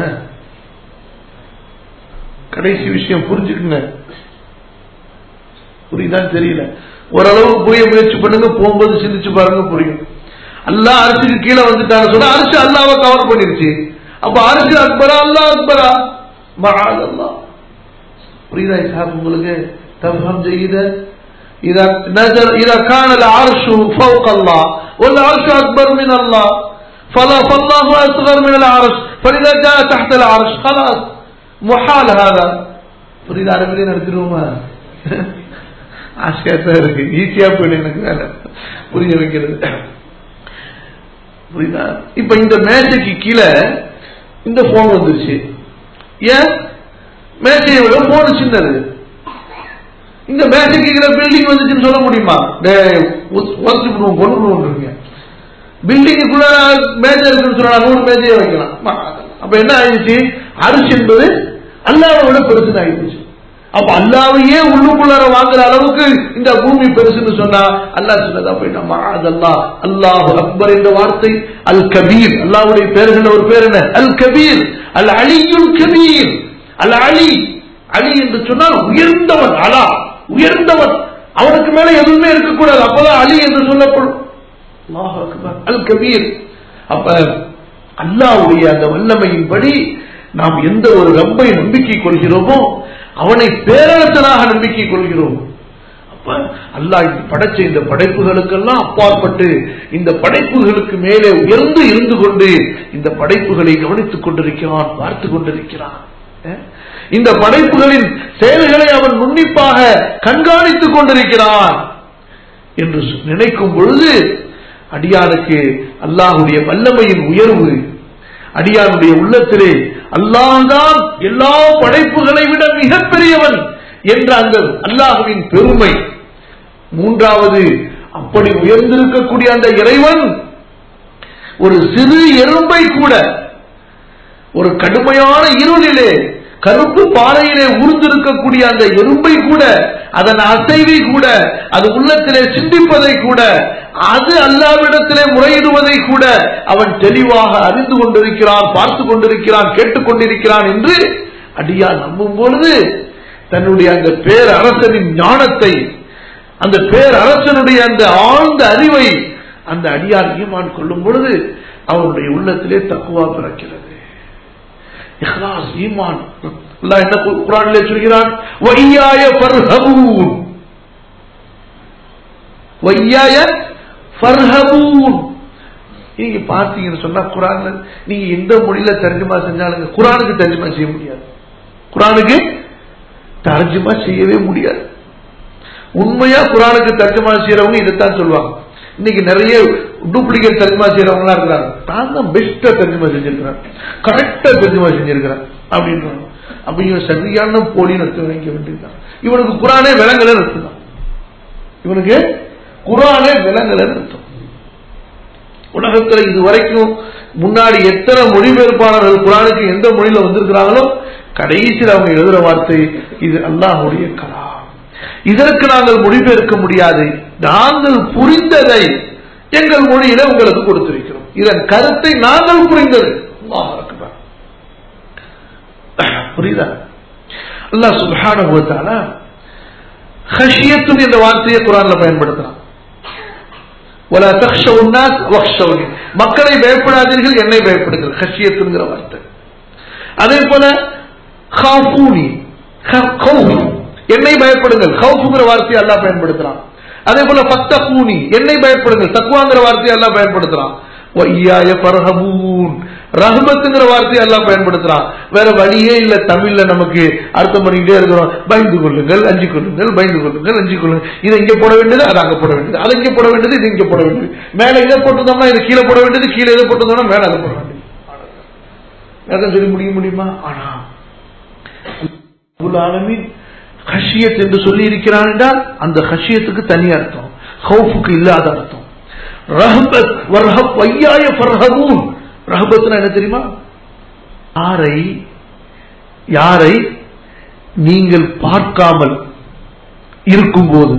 கடைசி விஷயம் புரிஞ்சுக்குங்க புரியுதான்னு தெரியல ஓரளவுக்கு புரிய முயற்சி பண்ணுங்க போகும்போது சிந்திச்சு பாருங்க புரியும் அல்லாஹ் அரசுக்கு கீழே வந்துட்டாங்க சொன்னா அரசு அல்லாவை கவர் பண்ணிருச்சு அப்ப அரசு அக்பரா அல்லாஹ் அக்பரா மகாத் அல்லாஹ் புரியுதா சார் உங்களுக்கு தஃபம் ஜெயித إذا نزل إذا كان العرش فوق الله والعرش أكبر من الله فلا فالله أصغر من العرش فإذا جاء تحت العرش خلاص محال هذا புரியுது அரபிலே நடத்திடுவோமா ஆசையா தான் இருக்கு ஈஸியா போயிடு எனக்கு வேலை புரிய வைக்கிறது புரியுதா இப்ப இந்த மேசைக்கு கீழே இந்த போன் வந்துருச்சு ஏன் மேசையை விட போன் சின்னது இந்த மேசைக்கு கீழே பில்டிங் வந்துச்சுன்னு சொல்ல முடியுமா ஒத்து கொண்டு பில்டிங்குக்குள்ள மேஜை இருக்குன்னு சொன்னா நூறு மேஜையை வைக்கலாம் அப்ப என்ன ஆயிடுச்சு அரிசி என்பது அல்லாவை விட பெருசுன்னு ஆயிடுச்சு அப்ப அல்லாவையே உள்ளுக்குள்ளார வாங்குற அளவுக்கு இந்த பூமி பெருசுன்னு சொன்னா அல்லாஹ் சொன்னது அப்ப என்ன அதல்லா அல்லாஹ் அக்பர் என்ற வார்த்தை அல் கபீர் அல்லாவுடைய பேர்கள் ஒரு பேர் என்ன அல் கபீர் அல் அலியுல் கபீர் அல் அலி அலி என்று சொன்னால் உயர்ந்தவன் அலா உயர்ந்தவன் அவனுக்கு மேல எதுவுமே இருக்கக்கூடாது அப்பதான் அலி என்று சொல்லப்படும் அல்லாஹ் அக்பர் அல் கபீர் அப்ப அல்லாவுடைய அந்த வல்லமையின்படி நாம் எந்த ஒரு ரப்பை நம்பிக்கை கொள்கிறோமோ அவனை பேரரசனாக நம்பிக்கை கொள்கிறோம் அப்ப அல்லாஹ் படைச்ச இந்த படைப்புகளுக்கெல்லாம் அப்பாற்பட்டு இந்த படைப்புகளுக்கு மேலே உயர்ந்து இருந்து கொண்டு இந்த படைப்புகளை கவனித்துக் கொண்டிருக்கிறான் பார்த்து கொண்டிருக்கிறான் இந்த படைப்புகளின் செயல்களை அவன் நுண்ணிப்பாக கண்காணித்துக் கொண்டிருக்கிறான் என்று நினைக்கும் பொழுது அடியானுக்கு அல்லாஹுடைய வல்லமையின் உயர்வு அடியானுடைய உள்ளத்திலே அல்லாஹ்தான் எல்லா படைப்புகளை விட மிகப்பெரியவன் என்ற அந்த அல்லாஹுவின் பெருமை மூன்றாவது அப்படி உயர்ந்திருக்கக்கூடிய அந்த இறைவன் ஒரு சிறு எறும்பை கூட ஒரு கடுமையான இருளிலே கருப்பு பாறையிலே ஊர்ந்திருக்கக்கூடிய அந்த எறும்பை கூட அதன் அசைவை கூட அது உள்ளத்திலே சிந்திப்பதை கூட அது அல்லாவிடத்திலே முறையிடுவதை கூட அவன் தெளிவாக அறிந்து கொண்டிருக்கிறான் பார்த்து கொண்டிருக்கிறான் கேட்டுக்கொண்டிருக்கிறான் என்று அடியார் நம்பும் பொழுது தன்னுடைய அந்த பேரரசனின் ஞானத்தை அந்த பேரரசனுடைய அந்த ஆழ்ந்த அறிவை அந்த அடியார் ஈமான் கொள்ளும் பொழுது அவனுடைய உள்ளத்திலே தக்குவா பிறக்கிறது இஹ்லாஸ் ஈமான் அல்லாஹ் என்ன குர்ஆனிலே சொல்கிறான் வையாய ஃபர்ஹபூன் வையாய ஃபர்ஹபூன் நீங்க பார்த்தீங்கன்னு சொன்னா குரான்ல நீங்க எந்த மொழியில தர்ஜுமா செஞ்சாலுங்க குரானுக்கு தர்ஜுமா செய்ய முடியாது குரானுக்கு தர்ஜுமா செய்யவே முடியாது உண்மையா குரானுக்கு தர்ஜுமா செய்யறவங்க இதைத்தான் சொல்லுவாங்க இன்னைக்கு நிறைய டூப்ளிகேட் தர்ஜுமா செய்யறவங்களா இருக்கிறாங்க நான் தான் பெஸ்டா தர்ஜுமா செஞ்சிருக்கிறேன் கரெக்டா தர்ஜுமா செஞ்சிருக்கிறேன் அப்படின்றாங்க அப்ப இவன் சரியான போலின்னு அர்த்தம் வைக்க வேண்டியதுதான் இவனுக்கு குரானே விலங்கலன்னு அர்த்தம் இவனுக்கு குரானே விலங்கலன்னு அர்த்தம் உலகத்துல இதுவரைக்கும் முன்னாடி எத்தனை மொழிபெயர்ப்பாளர்கள் குரானுக்கு எந்த மொழியில வந்திருக்கிறாங்களோ கடைசியில் அவங்க எழுதுற வார்த்தை இது அல்லாஹுடைய கலா இதற்கு நாங்கள் மொழிபெயர்க்க முடியாது நாங்கள் புரிந்ததை எங்கள் மொழியில உங்களுக்கு கொடுத்திருக்கிறோம் இதன் கருத்தை நாங்கள் புரிந்தது அல்லாஹ் அக்பர். புரியுதா அல்லாஹ் சுப்ஹானஹு வ தஆலா ஹஷியத்துன் என்ற வார்த்தையை குரான்ல பயன்படுத்துறான் ولا تخشوا الناس واخشوني மக்களை பயப்படாதீர்கள் என்னை பயப்படுங்கள் ஹஷியத்துங்கிற வார்த்தை அதே போல காஃபூனி கௌஃபி என்னை பயப்படுங்கள் கௌஃபுங்கிற வார்த்தையை அல்லாஹ் பயன்படுத்துறான் அதே போல ஃபத்தகூனி என்னை பயப்படுங்கள் தக்குவாங்கிற வார்த்தையை அல்லாஹ் பயன்படுத்துறான் வையாய பரஹபூன் ரஹ்மத்துங்கிற வார்த்தையை எல்லாம் பயன்படுத்துறான் வேற வழியே இல்ல தமிழ்ல நமக்கு அர்த்தம் பண்ணிக்கிட்டே இருக்கிறோம் பயந்து கொள்ளுங்கள் அஞ்சு கொள்ளுங்கள் பயந்து கொள்ளுங்கள் அஞ்சு கொள்ளுங்கள் இதை இங்க போட வேண்டியது அது அங்க போட வேண்டியது அதை இங்க போட வேண்டியது இது இங்க போட வேண்டியது மேல இதை போட்டிருந்தோம்னா இது கீழே போட வேண்டியது கீழே இதை போட்டிருந்தோம்னா மேல அதை போட வேண்டியது வேற சொல்லி முடிய முடியுமா ஆனா ரப்புல் ஆலமீன் ஹஷியத் என்று சொல்லி இருக்கிறான் என்றால் அந்த ஹஷியத்துக்கு தனி அர்த்தம் ஹவுஃபுக்கு இல்லாத அர்த்தம் ரஹபத் வர்ஹப் வையாய ஃபர்ஹபூன் ரஹபத்னா என்ன தெரியுமா யாரை யாரை நீங்கள் பார்க்காமல் இருக்கும்போது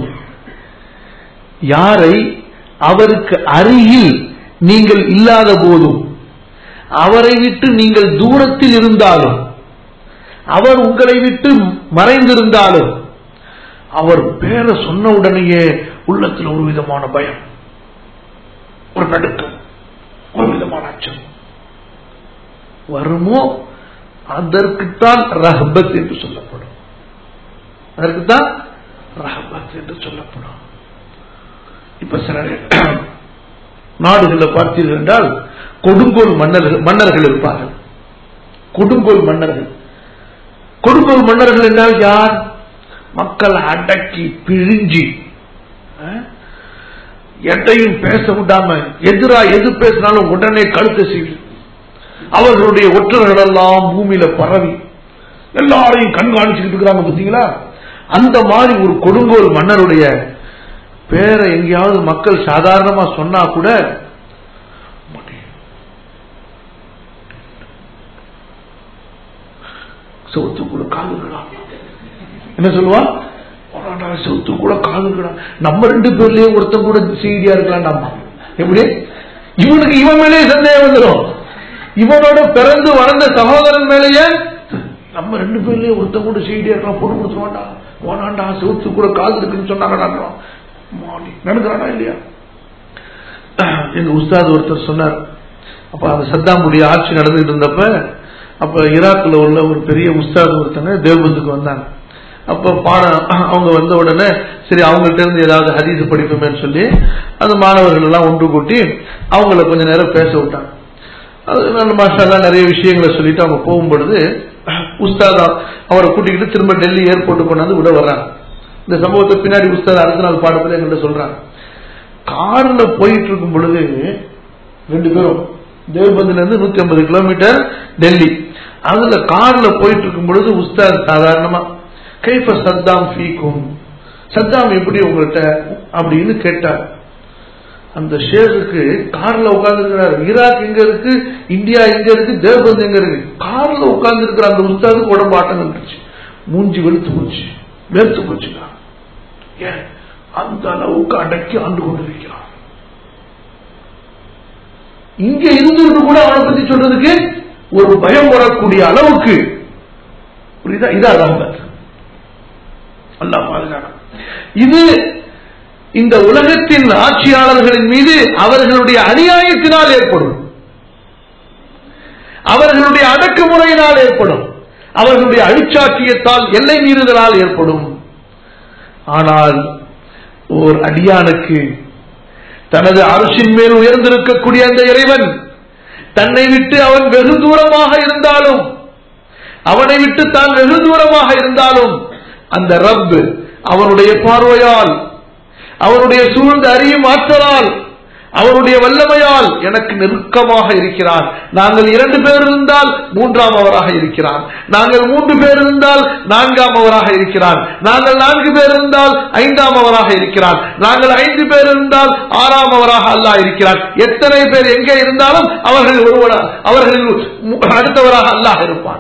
யாரை அவருக்கு அருகில் நீங்கள் இல்லாத போதும் அவரை விட்டு நீங்கள் தூரத்தில் இருந்தாலும் அவர் உங்களை விட்டு மறைந்திருந்தாலும் அவர் பேரை சொன்ன உடனேயே உள்ளத்தில் ஒரு விதமான பயம் ஒரு நடுக்கம் ஒரு விதமான அச்சம் வருமோ அதற்குத்தான் ரஹபத் என்று சொல்லப்படும் அதற்குத்தான் ரஹபத் என்று சொல்லப்படும் இப்ப சில நாடுகளில் பார்த்தீர்கள் என்றால் கொடுங்கோல் மன்னர்கள் மன்னர்கள் இருப்பார்கள் கொடுங்கோல் மன்னர்கள் கொடுங்கோல் மன்னர்கள் என்றால் யார் மக்கள் அடக்கி பிழிஞ்சி அஹ், எதையும் பேச விடாம எதிரா எது பேசினாலும் உடனே கழுத்தை சீவி அவர்களுடைய ஒற்றர்கள் எல்லாம் பூமியில பரவி எல்லாரையும் கண்காணிச்சுக்கிட்டு இருக்கிறாங்க பார்த்தீங்களா அந்த மாதிரி ஒரு கொடுங்கோல் மன்னருடைய பேரை எங்கேயாவது மக்கள் சாதாரணமா சொன்னா கூட செவுத்து கூட காதுகளா என்ன சொல்லுவான் போராடா, செவுத்து கூட காதுகளா நம்ம ரெண்டு பேர்லயே ஒருத்தன் கூட சீடியா இருக்கலாம் நம்ம எப்படி இவனுக்கு இவன் மேலேயே சந்தேகம் வந்துடும் இவனோட பிறந்து வளர்ந்த சகோதரன் மேலேயே நம்ம ரெண்டு பேர்லயே ஒருத்தன் கூட சீடியா இருக்கலாம் பொண்ணு கொடுத்துருவான்டா போனாண்டா செவுத்து கூட காது இருக்குன்னு சொன்னாங்கடா மாடி நடக்கிறானா இல்லையா எங்க உஸ்தாத் ஒருத்தர் சொன்னார் அப்ப அந்த சத்தாமுடைய ஆட்சி நடந்துகிட்டு இருந்தப்ப அப்ப ஈராக்ல உள்ள ஒரு பெரிய உஸ்தாத் ஒருத்தங்க தேவபந்துக்கு வந்தாங்க அப்ப பாடம் அவங்க வந்த உடனே சரி அவங்கள்ட்ட இருந்து ஏதாவது ஹதீஸ் படிப்போமேன்னு சொல்லி அந்த மாணவர்கள் எல்லாம் ஒன்று கூட்டி அவங்கள கொஞ்ச நேரம் பேச விட்டாங்க அது நல்ல மாஷா நிறைய விஷயங்களை சொல்லிட்டு அவங்க போகும்பொழுது உஸ்தாதா அவரை கூட்டிக்கிட்டு திரும்ப டெல்லி ஏர்போர்ட் கொண்டாந்து விட வர்றாங்க இந்த சம்பவத்தை பின்னாடி உஸ்தாத் அடுத்த நாள் பாடத்துல எங்கள்கிட்ட சொல்றாங்க கார்ல போயிட்டு இருக்கும் பொழுது ரெண்டு பேரும் தேவபந்தில இருந்து நூத்தி ஐம்பது கிலோமீட்டர் டெல்லி அதுல கார்ல போயிட்டு இருக்கும் பொழுது உஸ்தாத் சாதாரணமா கைஃப சத்தாம் ஃபீக்கும் சத்தாம் எப்படி உங்கள்கிட்ட அப்படின்னு கேட்டார் அந்த ஷேருக்கு கார்ல உட்கார்ந்து இருக்கிறார் ஈராக் எங்க இருக்கு இந்தியா எங்க இருக்கு தேவபந்த் எங்க இருக்கு கார்ல உட்கார்ந்து இருக்கிற அந்த உஸ்தாதுக்கு உடம்பு ஆட்டம் இருந்துச்சு மூஞ்சி வெளுத்து போச்சு வெறுத்து போச்சுங்க ஏன் அந்த அளவுக்கு அடக்கி ஆண்டு கொண்டிருக்கிறான் இங்க இருந்துட்டு கூட அவனை பத்தி சொல்றதுக்கு ஒரு பயம் வரக்கூடிய அளவுக்கு புரியுதா இதா ரஹமத் அல்லாஹ் பாதுகாக்க இது இந்த உலகத்தின் ஆட்சியாளர்களின் மீது அவர்களுடைய அநியாயத்தினால் ஏற்படும் அவர்களுடைய அடக்குமுறையினால் ஏற்படும் அவர்களுடைய அழிச்சாட்சியத்தால் எல்லை மீறுதலால் ஏற்படும் ஆனால் ஓர் அடியானுக்கு தனது அரசின் மேல் உயர்ந்திருக்கக்கூடிய அந்த இறைவன் தன்னை விட்டு அவன் வெகு தூரமாக இருந்தாலும் அவனை விட்டு தான் வெகு தூரமாக இருந்தாலும் அந்த ரப் அவனுடைய பார்வையால் அவனுடைய சூழ்ந்து அறியும் ஆற்றலால் அவருடைய வல்லமையால் எனக்கு நெருக்கமாக இருக்கிறார் நாங்கள் இரண்டு பேர் இருந்தால் மூன்றாம் அவராக இருக்கிறார் நாங்கள் மூன்று பேர் இருந்தால் நான்காம் அவராக இருக்கிறார் நாங்கள் நான்கு பேர் இருந்தால் ஐந்தாம் அவராக இருக்கிறார் நாங்கள் ஐந்து பேர் இருந்தால் ஆறாம் அவராக அல்லாஹ் இருக்கிறார் எத்தனை பேர் எங்கே இருந்தாலும் அவர்கள் ஒருவரா அவர்கள் அடுத்தவராக அல்லாஹ் இருப்பான்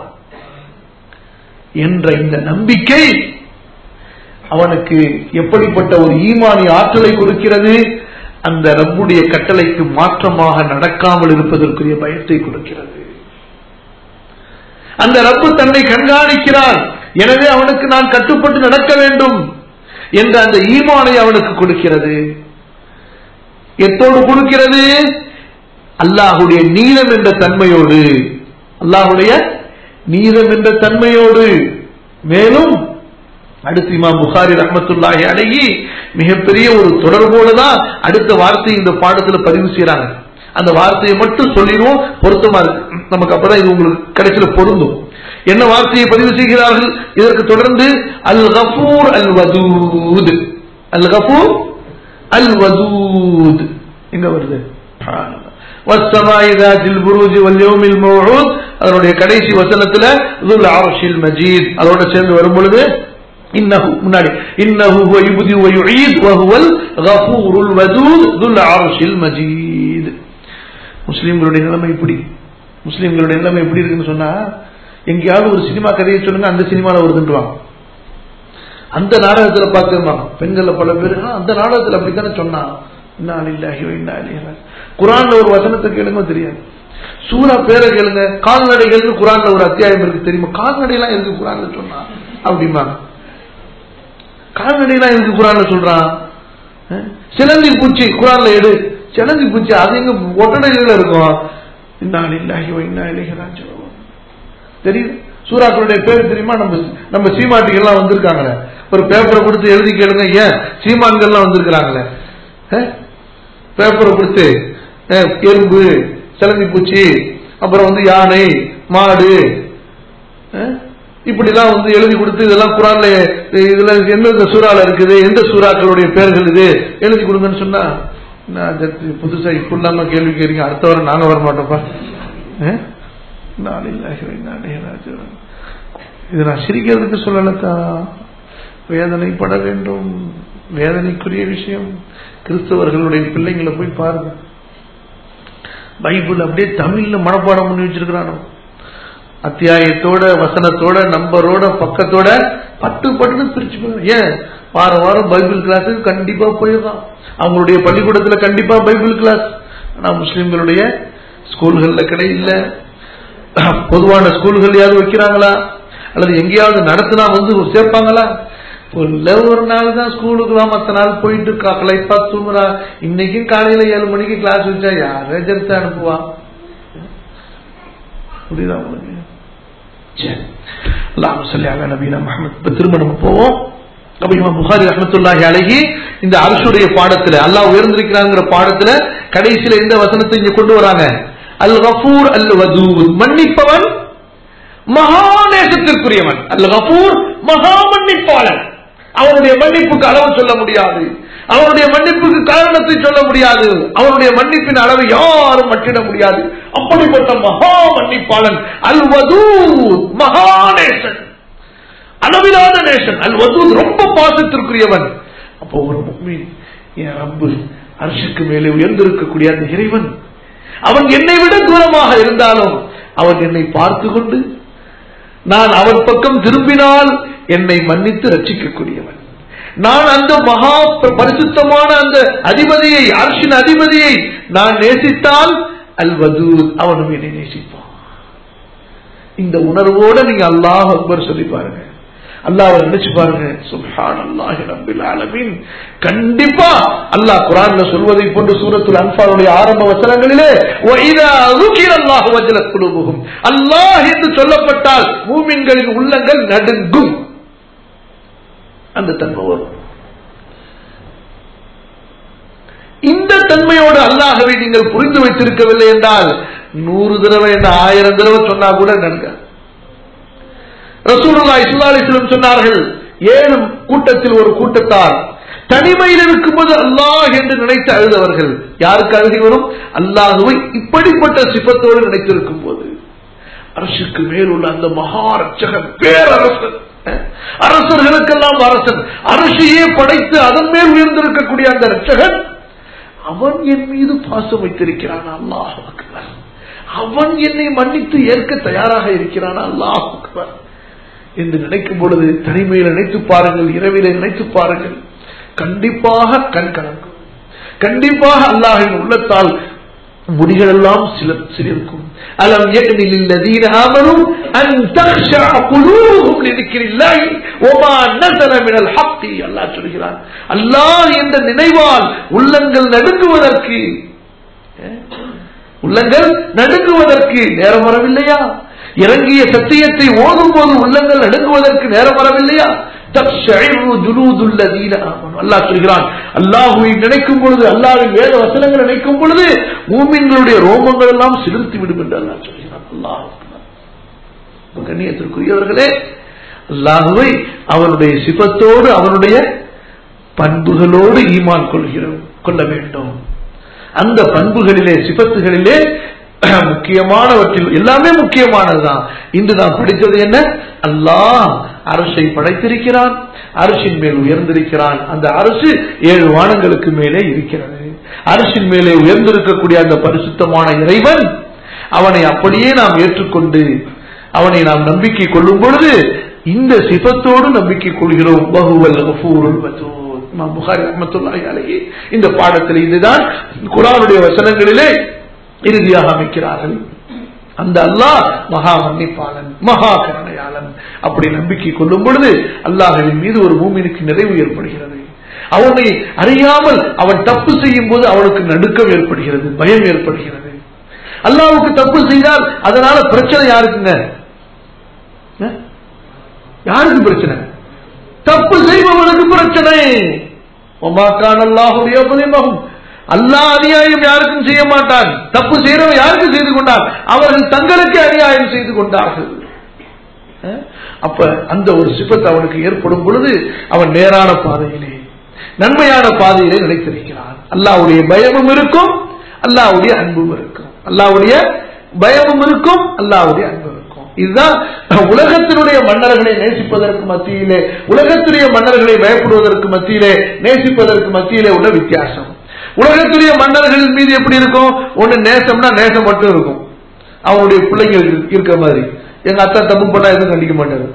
என்ற இந்த நம்பிக்கை அவனுக்கு எப்படிப்பட்ட ஒரு ஈமானி ஆற்றலை கொடுக்கிறது அந்த ரப்புடைய கட்டளைக்கு மாற்றமாக நடக்காமல் இருப்பதற்குரிய பயத்தை கொடுக்கிறது அந்த ரப்பு தன்னை கண்காணிக்கிறான் எனவே அவனுக்கு நான் கட்டுப்பட்டு நடக்க வேண்டும் என்ற அந்த ஈமானை அவனுக்கு கொடுக்கிறது எத்தோடு கொடுக்கிறது அல்லாஹுடைய நீளம் என்ற தன்மையோடு அல்லாஹுடைய நீளம் என்ற தன்மையோடு மேலும் அடுத்து இமாம் புகாரி ரஹமத்துல்லாஹி அழகி மிகப்பெரிய ஒரு தொடர்போடு தான் அடுத்த வார்த்தையை இந்த பாடத்துல பதிவு செய்யறாங்க அந்த வார்த்தையை மட்டும் சொல்லிடுவோம் பொருத்தமா இருக்கு நமக்கு அப்பதான் இது உங்களுக்கு கடைசியில பொருந்தும் என்ன வார்த்தையை பதிவு செய்கிறார்கள் இதற்கு தொடர்ந்து அல் கபூர் அல் வதூத் அல் கபூர் அல் வதூத் எங்க வருது والسماء ذات البروج واليوم الموعود அதனுடைய கடைசி வசனத்துல ذுல் அர்ஷில் மஜீத் அதோட சேர்ந்து வரும் பொழுது இன்னஹு முன்னாடி இன்னஹு ஹுவ யுப்தி வ யுஈத் வ ஹுவல் கஃபூருல் வதூத் ذுல் அர்ஷில் மஜீத் முஸ்லிம்களுடைய நிலைமை இப்படி முஸ்லிம்களுடைய நிலைமை எப்படி இருக்குன்னு சொன்னா எங்கேயாவது ஒரு சினிமா கதையை சொல்லுங்க அந்த சினிமால வருதுன்றாங்க அந்த நாடகத்துல பார்த்துருவாங்க பெண்கள்ல பல பேர் அந்த நாடகத்துல அப்படித்தானே சொன்னான் குரான்ல ஒரு வசனத்தை கேளுங்க தெரியாது சூரா பேரை கேளுங்க கால்நடைகள்னு குரான்ல ஒரு அத்தியாயம் இருக்கு தெரியுமா கால்நடை எல்லாம் இருக்கு குரான்ல சொன்னா அப்படிமா கால்நடை எல்லாம் இருக்கு குரான்ல சொல்றான் சிலந்தி பூச்சி குரான்ல எடு சிலந்தி பூச்சி அது எங்க ஒட்டடையில இருக்கும் இன்னால் இல்லாஹி இன்னா இலகிறான் தெரியுது சூறாக்களுடைய பேர் தெரியுமா நம்ம நம்ம சீமாட்டிகள்லாம் வந்திருக்காங்களே ஒரு பேப்பரை கொடுத்து எழுதி கேளுங்க ஏன் சீமான்கள்லாம் வந்திருக்கிறாங்களே பேப்பரை கொடுத்து எறும்பு சிலந்தி பூச்சி அப்புறம் வந்து யானை மாடு இப்படிலாம் வந்து எழுதி கொடுத்து இதெல்லாம் குரான்ல இதுல எந்தெந்த சூறால இருக்குது எந்த சூறாக்களுடைய பேர்கள் இது எழுதி கொடுங்கன்னு சொன்னா நான் புதுசா இப்ப இல்லாம கேள்வி கேட்றீங்க அடுத்த வாரம் நாங்க வர மாட்டோம்ப்பா இது நான் சிரிக்கிறதுக்கு சொல்லலக்கா வேதனைப்பட வேண்டும் வேதனைக்குரிய விஷயம் கிறிஸ்தவர்களுடைய பிள்ளைங்களை போய் பாருங்க பைபிள் அப்படியே தமிழ்ல மனப்பாடம் பண்ணி வச்சிருக்கிறானோ அத்தியாயத்தோட வசனத்தோட நம்பரோட பக்கத்தோட பட்டு பட்டுன்னு பிரிச்சு போயிடும் ஏன் வாரம் வாரம் பைபிள் கிளாஸுக்கு கண்டிப்பா போயிடலாம் அவங்களுடைய பள்ளிக்கூடத்துல கண்டிப்பா பைபிள் கிளாஸ் ஆனா முஸ்லிம்களுடைய ஸ்கூல்கள்ல கிடையில பொதுவான ஸ்கூல்கள்லயாவது வைக்கிறாங்களா அல்லது எங்கேயாவது நடத்தினா வந்து சேர்ப்பாங்களா ஒரு நாள் தான் ஸ்கூலுக்குலாம் மற்ற நாள் போயிட்டு கலைப்பா தூங்குறா இன்னைக்கும் காலையில ஏழு மணிக்கு கிளாஸ் வச்சா யார ஜெருத்து அனுப்புவா புரியுதா உங்களுக்கு திரும்ப நம்ம போவோம் புகாரி ரஹமத்துல்லாஹி அழகி இந்த அரசுடைய பாடத்துல அல்லாஹ் உயர்ந்திருக்கிறாங்கிற பாடத்துல கடைசியில எந்த வசனத்தை இங்க கொண்டு வராங்க அல் கபூர் அல் வதூத் மன்னிப்பவன் மகா நேசத்திற்குரியவன் அல் கபூர் மகா மன்னிப்பாளன் அவனுடைய மன்னிப்புக்கு அளவு சொல்ல முடியாது அவனுடைய மன்னிப்புக்கு காரணத்தை சொல்ல முடியாது அவனுடைய மன்னிப்பின் அளவை யாரும் மட்டிட முடியாது அப்படிப்பட்ட மகா மன்னிப்பாளன் அல் வதூத் மகாநேசன் அளவிலான நேசன் அல் வதூத் ரொம்ப பாசத்திற்குரியவன் அப்போ ஒரு முக்மீன் என் ரப்பு அரசுக்கு மேலே உயர்ந்திருக்கக்கூடிய அந்த இறைவன் அவன் என்னை விட தூரமாக இருந்தாலும் அவன் என்னை பார்த்து கொண்டு நான் அவன் பக்கம் திரும்பினால் என்னை மன்னித்து ரட்சிக்கக்கூடியவன் நான் அந்த மகா பரிசுத்தமான அந்த அதிபதியை அரசின் அதிபதியை நான் நேசித்தால் அல்வதூத் அவனும் என்னை நேசிப்பான் இந்த உணர்வோட நீங்க அல்லாஹ் அக்பர் சொல்லி பாருங்க அல்லாஹ் நினைச்சு பாருங்க சுல்ஹான் அல்லாஹி ரப்பில் ஆலமீன் கண்டிப்பா அல்லாஹ் குரான்ல சொல்வதை போன்று சூரத்துல் அன்பாலுடைய ஆரம்ப வசனங்களிலே வைதா ருகிர அல்லாஹ் வஜலத் குலூபுஹும் அல்லாஹ் என்று சொல்லப்பட்டால் மூமின்களின் உள்ளங்கள் நடுங்கும் அந்த தன்மை வரும் இந்த தன்மையோடு அல்லாஹவை நீங்கள் புரிந்து வைத்திருக்கவில்லை என்றால் நூறு தடவை என்ன ஆயிரம் தடவை சொன்னா கூட நன்க ரசூலுல்லா இஸ்லா அலிஸ்லம் சொன்னார்கள் ஏழு கூட்டத்தில் ஒரு கூட்டத்தார் தனிமையில் இருக்கும்போது அல்லாஹ் என்று நினைத்து அழுதவர்கள் யாருக்கு அழுகை வரும் அல்லாஹுவை இப்படிப்பட்ட சிபத்தோடு நினைத்திருக்கும் போது அரசுக்கு மேல் உள்ள அந்த மகா ரட்சகன் பேரரசன் அஹ், அரசர்களுக்கெல்லாம் அரசன் அரசியே படைத்து அதன் மேல் உயர்ந்திருக்கக்கூடிய அந்த ரட்சகன் அவன் என் மீது பாசம் வைத்திருக்கிறான் அல்லாஹ் அக்பர் அவன் என்னை மன்னித்து ஏற்க தயாராக இருக்கிறான் அல்லாஹ் அக்பர் என்று நினைக்கும் பொழுது தனிமையில் நினைத்து பாருங்கள் இரவிலே நினைத்து பாருங்கள் கண்டிப்பாக கண் கலங்கும் கண்டிப்பாக அல்லாஹின் உள்ளத்தால் முடிகளெல்லாம் சில சிலிருக்கும் அலம் يأن للذين آمنوا أن تخشع قلوبهم لذكر الله وما نزل من الحق அல்லாஹ் சொல்கிறான் அல்லாஹ் என்ற நினைவால் உள்ளங்கள் நடுங்குவதற்கு அஹ், உள்ளங்கள் நடுங்குவதற்கு நேரம் வரவில்லையா இறங்கிய சத்தியத்தை ஓதும் போது உள்ளங்கள் நடுங்குவதற்கு நேரம் வரவில்லையா தக்ஷஇரு ஜுலூதுல்லதீன ஆமனு. அல்லாஹ் சொல்கிறான் அல்லாஹுவை நினைக்கும் பொழுது அல்லாஹ்வின் வேத வசனங்களை நினைக்கும் பொழுது மூமின்களுடைய ரோமங்கள் எல்லாம் சிலிர்த்து விடும் என்று அல்லாஹ் சொல்கிறான் அல்லாஹ் அக்பர். கண்ணியத்திற்குரியவர்களே அல்லாஹுவை அவனுடைய சிபத்தோடு அவனுடைய பண்புகளோடு ஈமான் கொள்கிறோம் கொள்ள வேண்டும் அந்த பண்புகளிலே சிபத்துகளிலே முக்கியமானவற்றில் எல்லாமே முக்கியமானதுதான் இன்று நாம் படித்தது என்ன அல்லாஹ் அரசை படைத்திருக்கிறான் அரசின் மேல் உயர்ந்திருக்கிறான் அந்த அரசு ஏழு வானங்களுக்கு மேலே இருக்கிறது அரசின் மேலே உயர்ந்திருக்கக்கூடிய அந்த பரிசுத்தமான இறைவன் அவனை அப்படியே நாம் ஏற்றுக்கொண்டு அவனை நாம் நம்பிக்கை கொள்ளும் பொழுது இந்த சிபத்தோடு நம்பிக்கை கொள்கிறோம் பகுவல் கஃபூருல் வதூத் இமாம் புகாரி ரஹ்மத்துல்லாஹி அலைஹி இந்த பாடத்தில் இதுதான் குர்ஆனுடைய வசனங்களிலே இறுதியாக அமைக்கிறார்கள் அந்த அல்லாஹ் மகா மன்னிப்பாளன் மகா கருணையாளன் அப்படி நம்பிக்கை கொள்ளும் பொழுது அல்லாஹ்வின் மீது ஒரு மூமினுக்கு நிறைவு ஏற்படுகிறது அவனை அறியாமல் அவன் தப்பு செய்யும் போது அவனுக்கு நடுக்கம் ஏற்படுகிறது பயம் ஏற்படுகிறது அல்லாஹ்வுக்கு தப்பு செய்தால் அதனால பிரச்சனை யாருக்குங்க அஹ்? யாருக்கு பிரச்சனை தப்பு செய்பவனுக்கு பிரச்சனை ஒமாக்கான் அல்லாஹுடைய பதிமகம் அல்லாஹ் அநியாயம் யாருக்கும் செய்ய மாட்டான் தப்பு செய்யறவன் யாருக்கு செய்து கொண்டான் அவர்கள் தங்களுக்கு அநியாயம் செய்து கொண்டார்கள் அஹ்? அப்ப அந்த ஒரு சிபத்து அவனுக்கு ஏற்படும் பொழுது அவன் நேரான பாதையிலே நன்மையான பாதையிலே நினைத்திருக்கிறான் அல்லாஹ்வுடைய பயமும் இருக்கும் அல்லாஹ்வுடைய அன்பும் இருக்கும் அல்லாஹ்வுடைய பயமும் இருக்கும் அல்லாஹ்வுடைய அன்பும் இருக்கும் இதுதான் உலகத்தினுடைய மன்னர்களை நேசிப்பதற்கு மத்தியிலே உலகத்துடைய மன்னர்களை பயப்படுவதற்கு மத்தியிலே நேசிப்பதற்கு மத்தியிலே உள்ள வித்தியாசம் உலகத்துடைய மன்னர்களின் மீது எப்படி இருக்கும் ஒண்ணு நேசம்னா நேசம் மட்டும் இருக்கும் அவனுடைய பிள்ளைங்க இருக்கு- இருக்கிற மாதிரி எங்க அத்தா தப்பு பண்ணா எதுவும் கண்டிக்க மாட்டாரு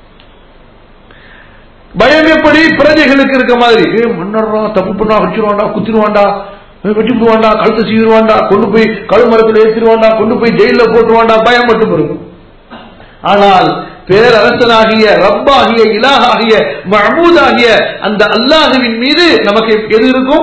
பயம் எப்படி பிரஜைகளுக்கு இருக்க மாதிரி ஏ மன்னர்ரா தப்பு பண்ணா அடிச்சிருவாண்டா குத்திடுவாண்டா ஏய், வெட்டி போடுவாண்டா கழுத்தை சீருவாண்டா கொண்டு போய் கழுமரத்தில் ஏற்றிடுவாண்டா கொண்டு போய் ஜெயில போட்டுருவாண்டா பயம் மட்டும் இருக்கும் ஆனால் பேரரசனாகிய ரப்பாகிய இலாகாகிய மஹமூதாகிய அந்த அல்லாஹுவின் மீது நமக்கு எது இருக்கும்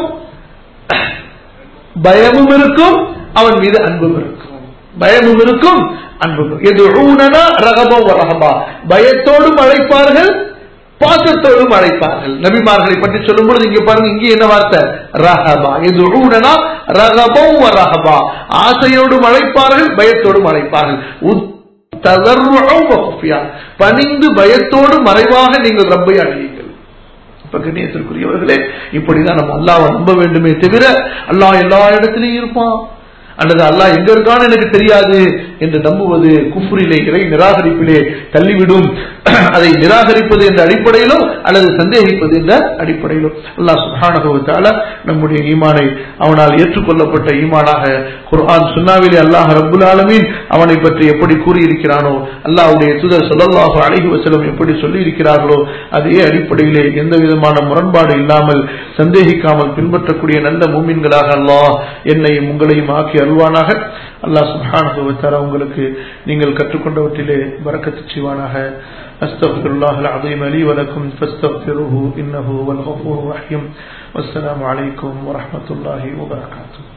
பயமும் இருக்கும் அவன் மீது அன்பும் இருக்கும் பயமும் இருக்கும் அன்பும் இருக்கும். எதுஊனனா ரகபோ ரகபா பயத்தோடும் அழைப்பார்கள் பாசத்தோடும் அழைப்பார்கள் நபிமார்களை பற்றி சொல்லும் பொழுது இங்க பாருங்க இங்கே என்ன வார்த்தை ரஹபா எதுஊனனா ரகபோ ரஹபா ஆசையோடும் அழைப்பார்கள் பயத்தோடும் அழைப்பார்கள் உத்- ததர்ருஅம் வகுஃபியா. பணிந்து பயத்தோடு மறைவாக நீங்கள் ரப்பை அடையுங்கள் இப்ப கண்ணியத்திற்குரியவர்களே இப்படிதான் நம்ம அல்லாஹ்வை நம்ப வேண்டுமே தவிர அல்லாஹ் எல்லா இடத்திலையும் இருப்பான் அல்லது அல்லாஹ் எங்க இருக்கான்னு எனக்கு தெரியாது என்று நம்புவது குஃப்ரிலே இறை நிராகரிப்பிலே தள்ளிவிடும் அதை நிராகரிப்பது என்ற அடிப்படையிலும் அல்லது சந்தேகிப்பது என்ற அடிப்படையிலும் அல்லாஹ் சுப்ஹானஹு வ தஆலா நம்முடைய ஈமானை அவனால் ஏற்றுக்கொள்ளப்பட்ட ஈமானாக குர்ஆன் சுன்னாவிலே அல்லாஹ் ரப்புல் ஆலமீன் அவனை பற்றி எப்படி கூறியிருக்கிறானோ அல்லாஹ்வுடைய தூதர் ஸல்லல்லாஹு அலைஹி வஸல்லம் எப்படி சொல்லி இருக்கிறார்களோ அதே அடிப்படையிலே எந்த விதமான முரண்பாடு இல்லாமல் சந்தேகிக்காமல் பின்பற்றக்கூடிய நல்ல மூமின்களாக அல்லாஹ் என்னையும் உங்களையும் ஆக்கி அருள்வானாக அல்லாஹ் சுப்ஹானஹு வ தஆலா உங்களுக்கு நீங்கள் கற்றுக்கொண்டவற்றிலே பரக்கத்து செய்வானாக أستغفر الله العظيم لي ولكم فاستغفروه إنه هو الغفور الرحيم والسلام عليكم ورحمة الله وبركاته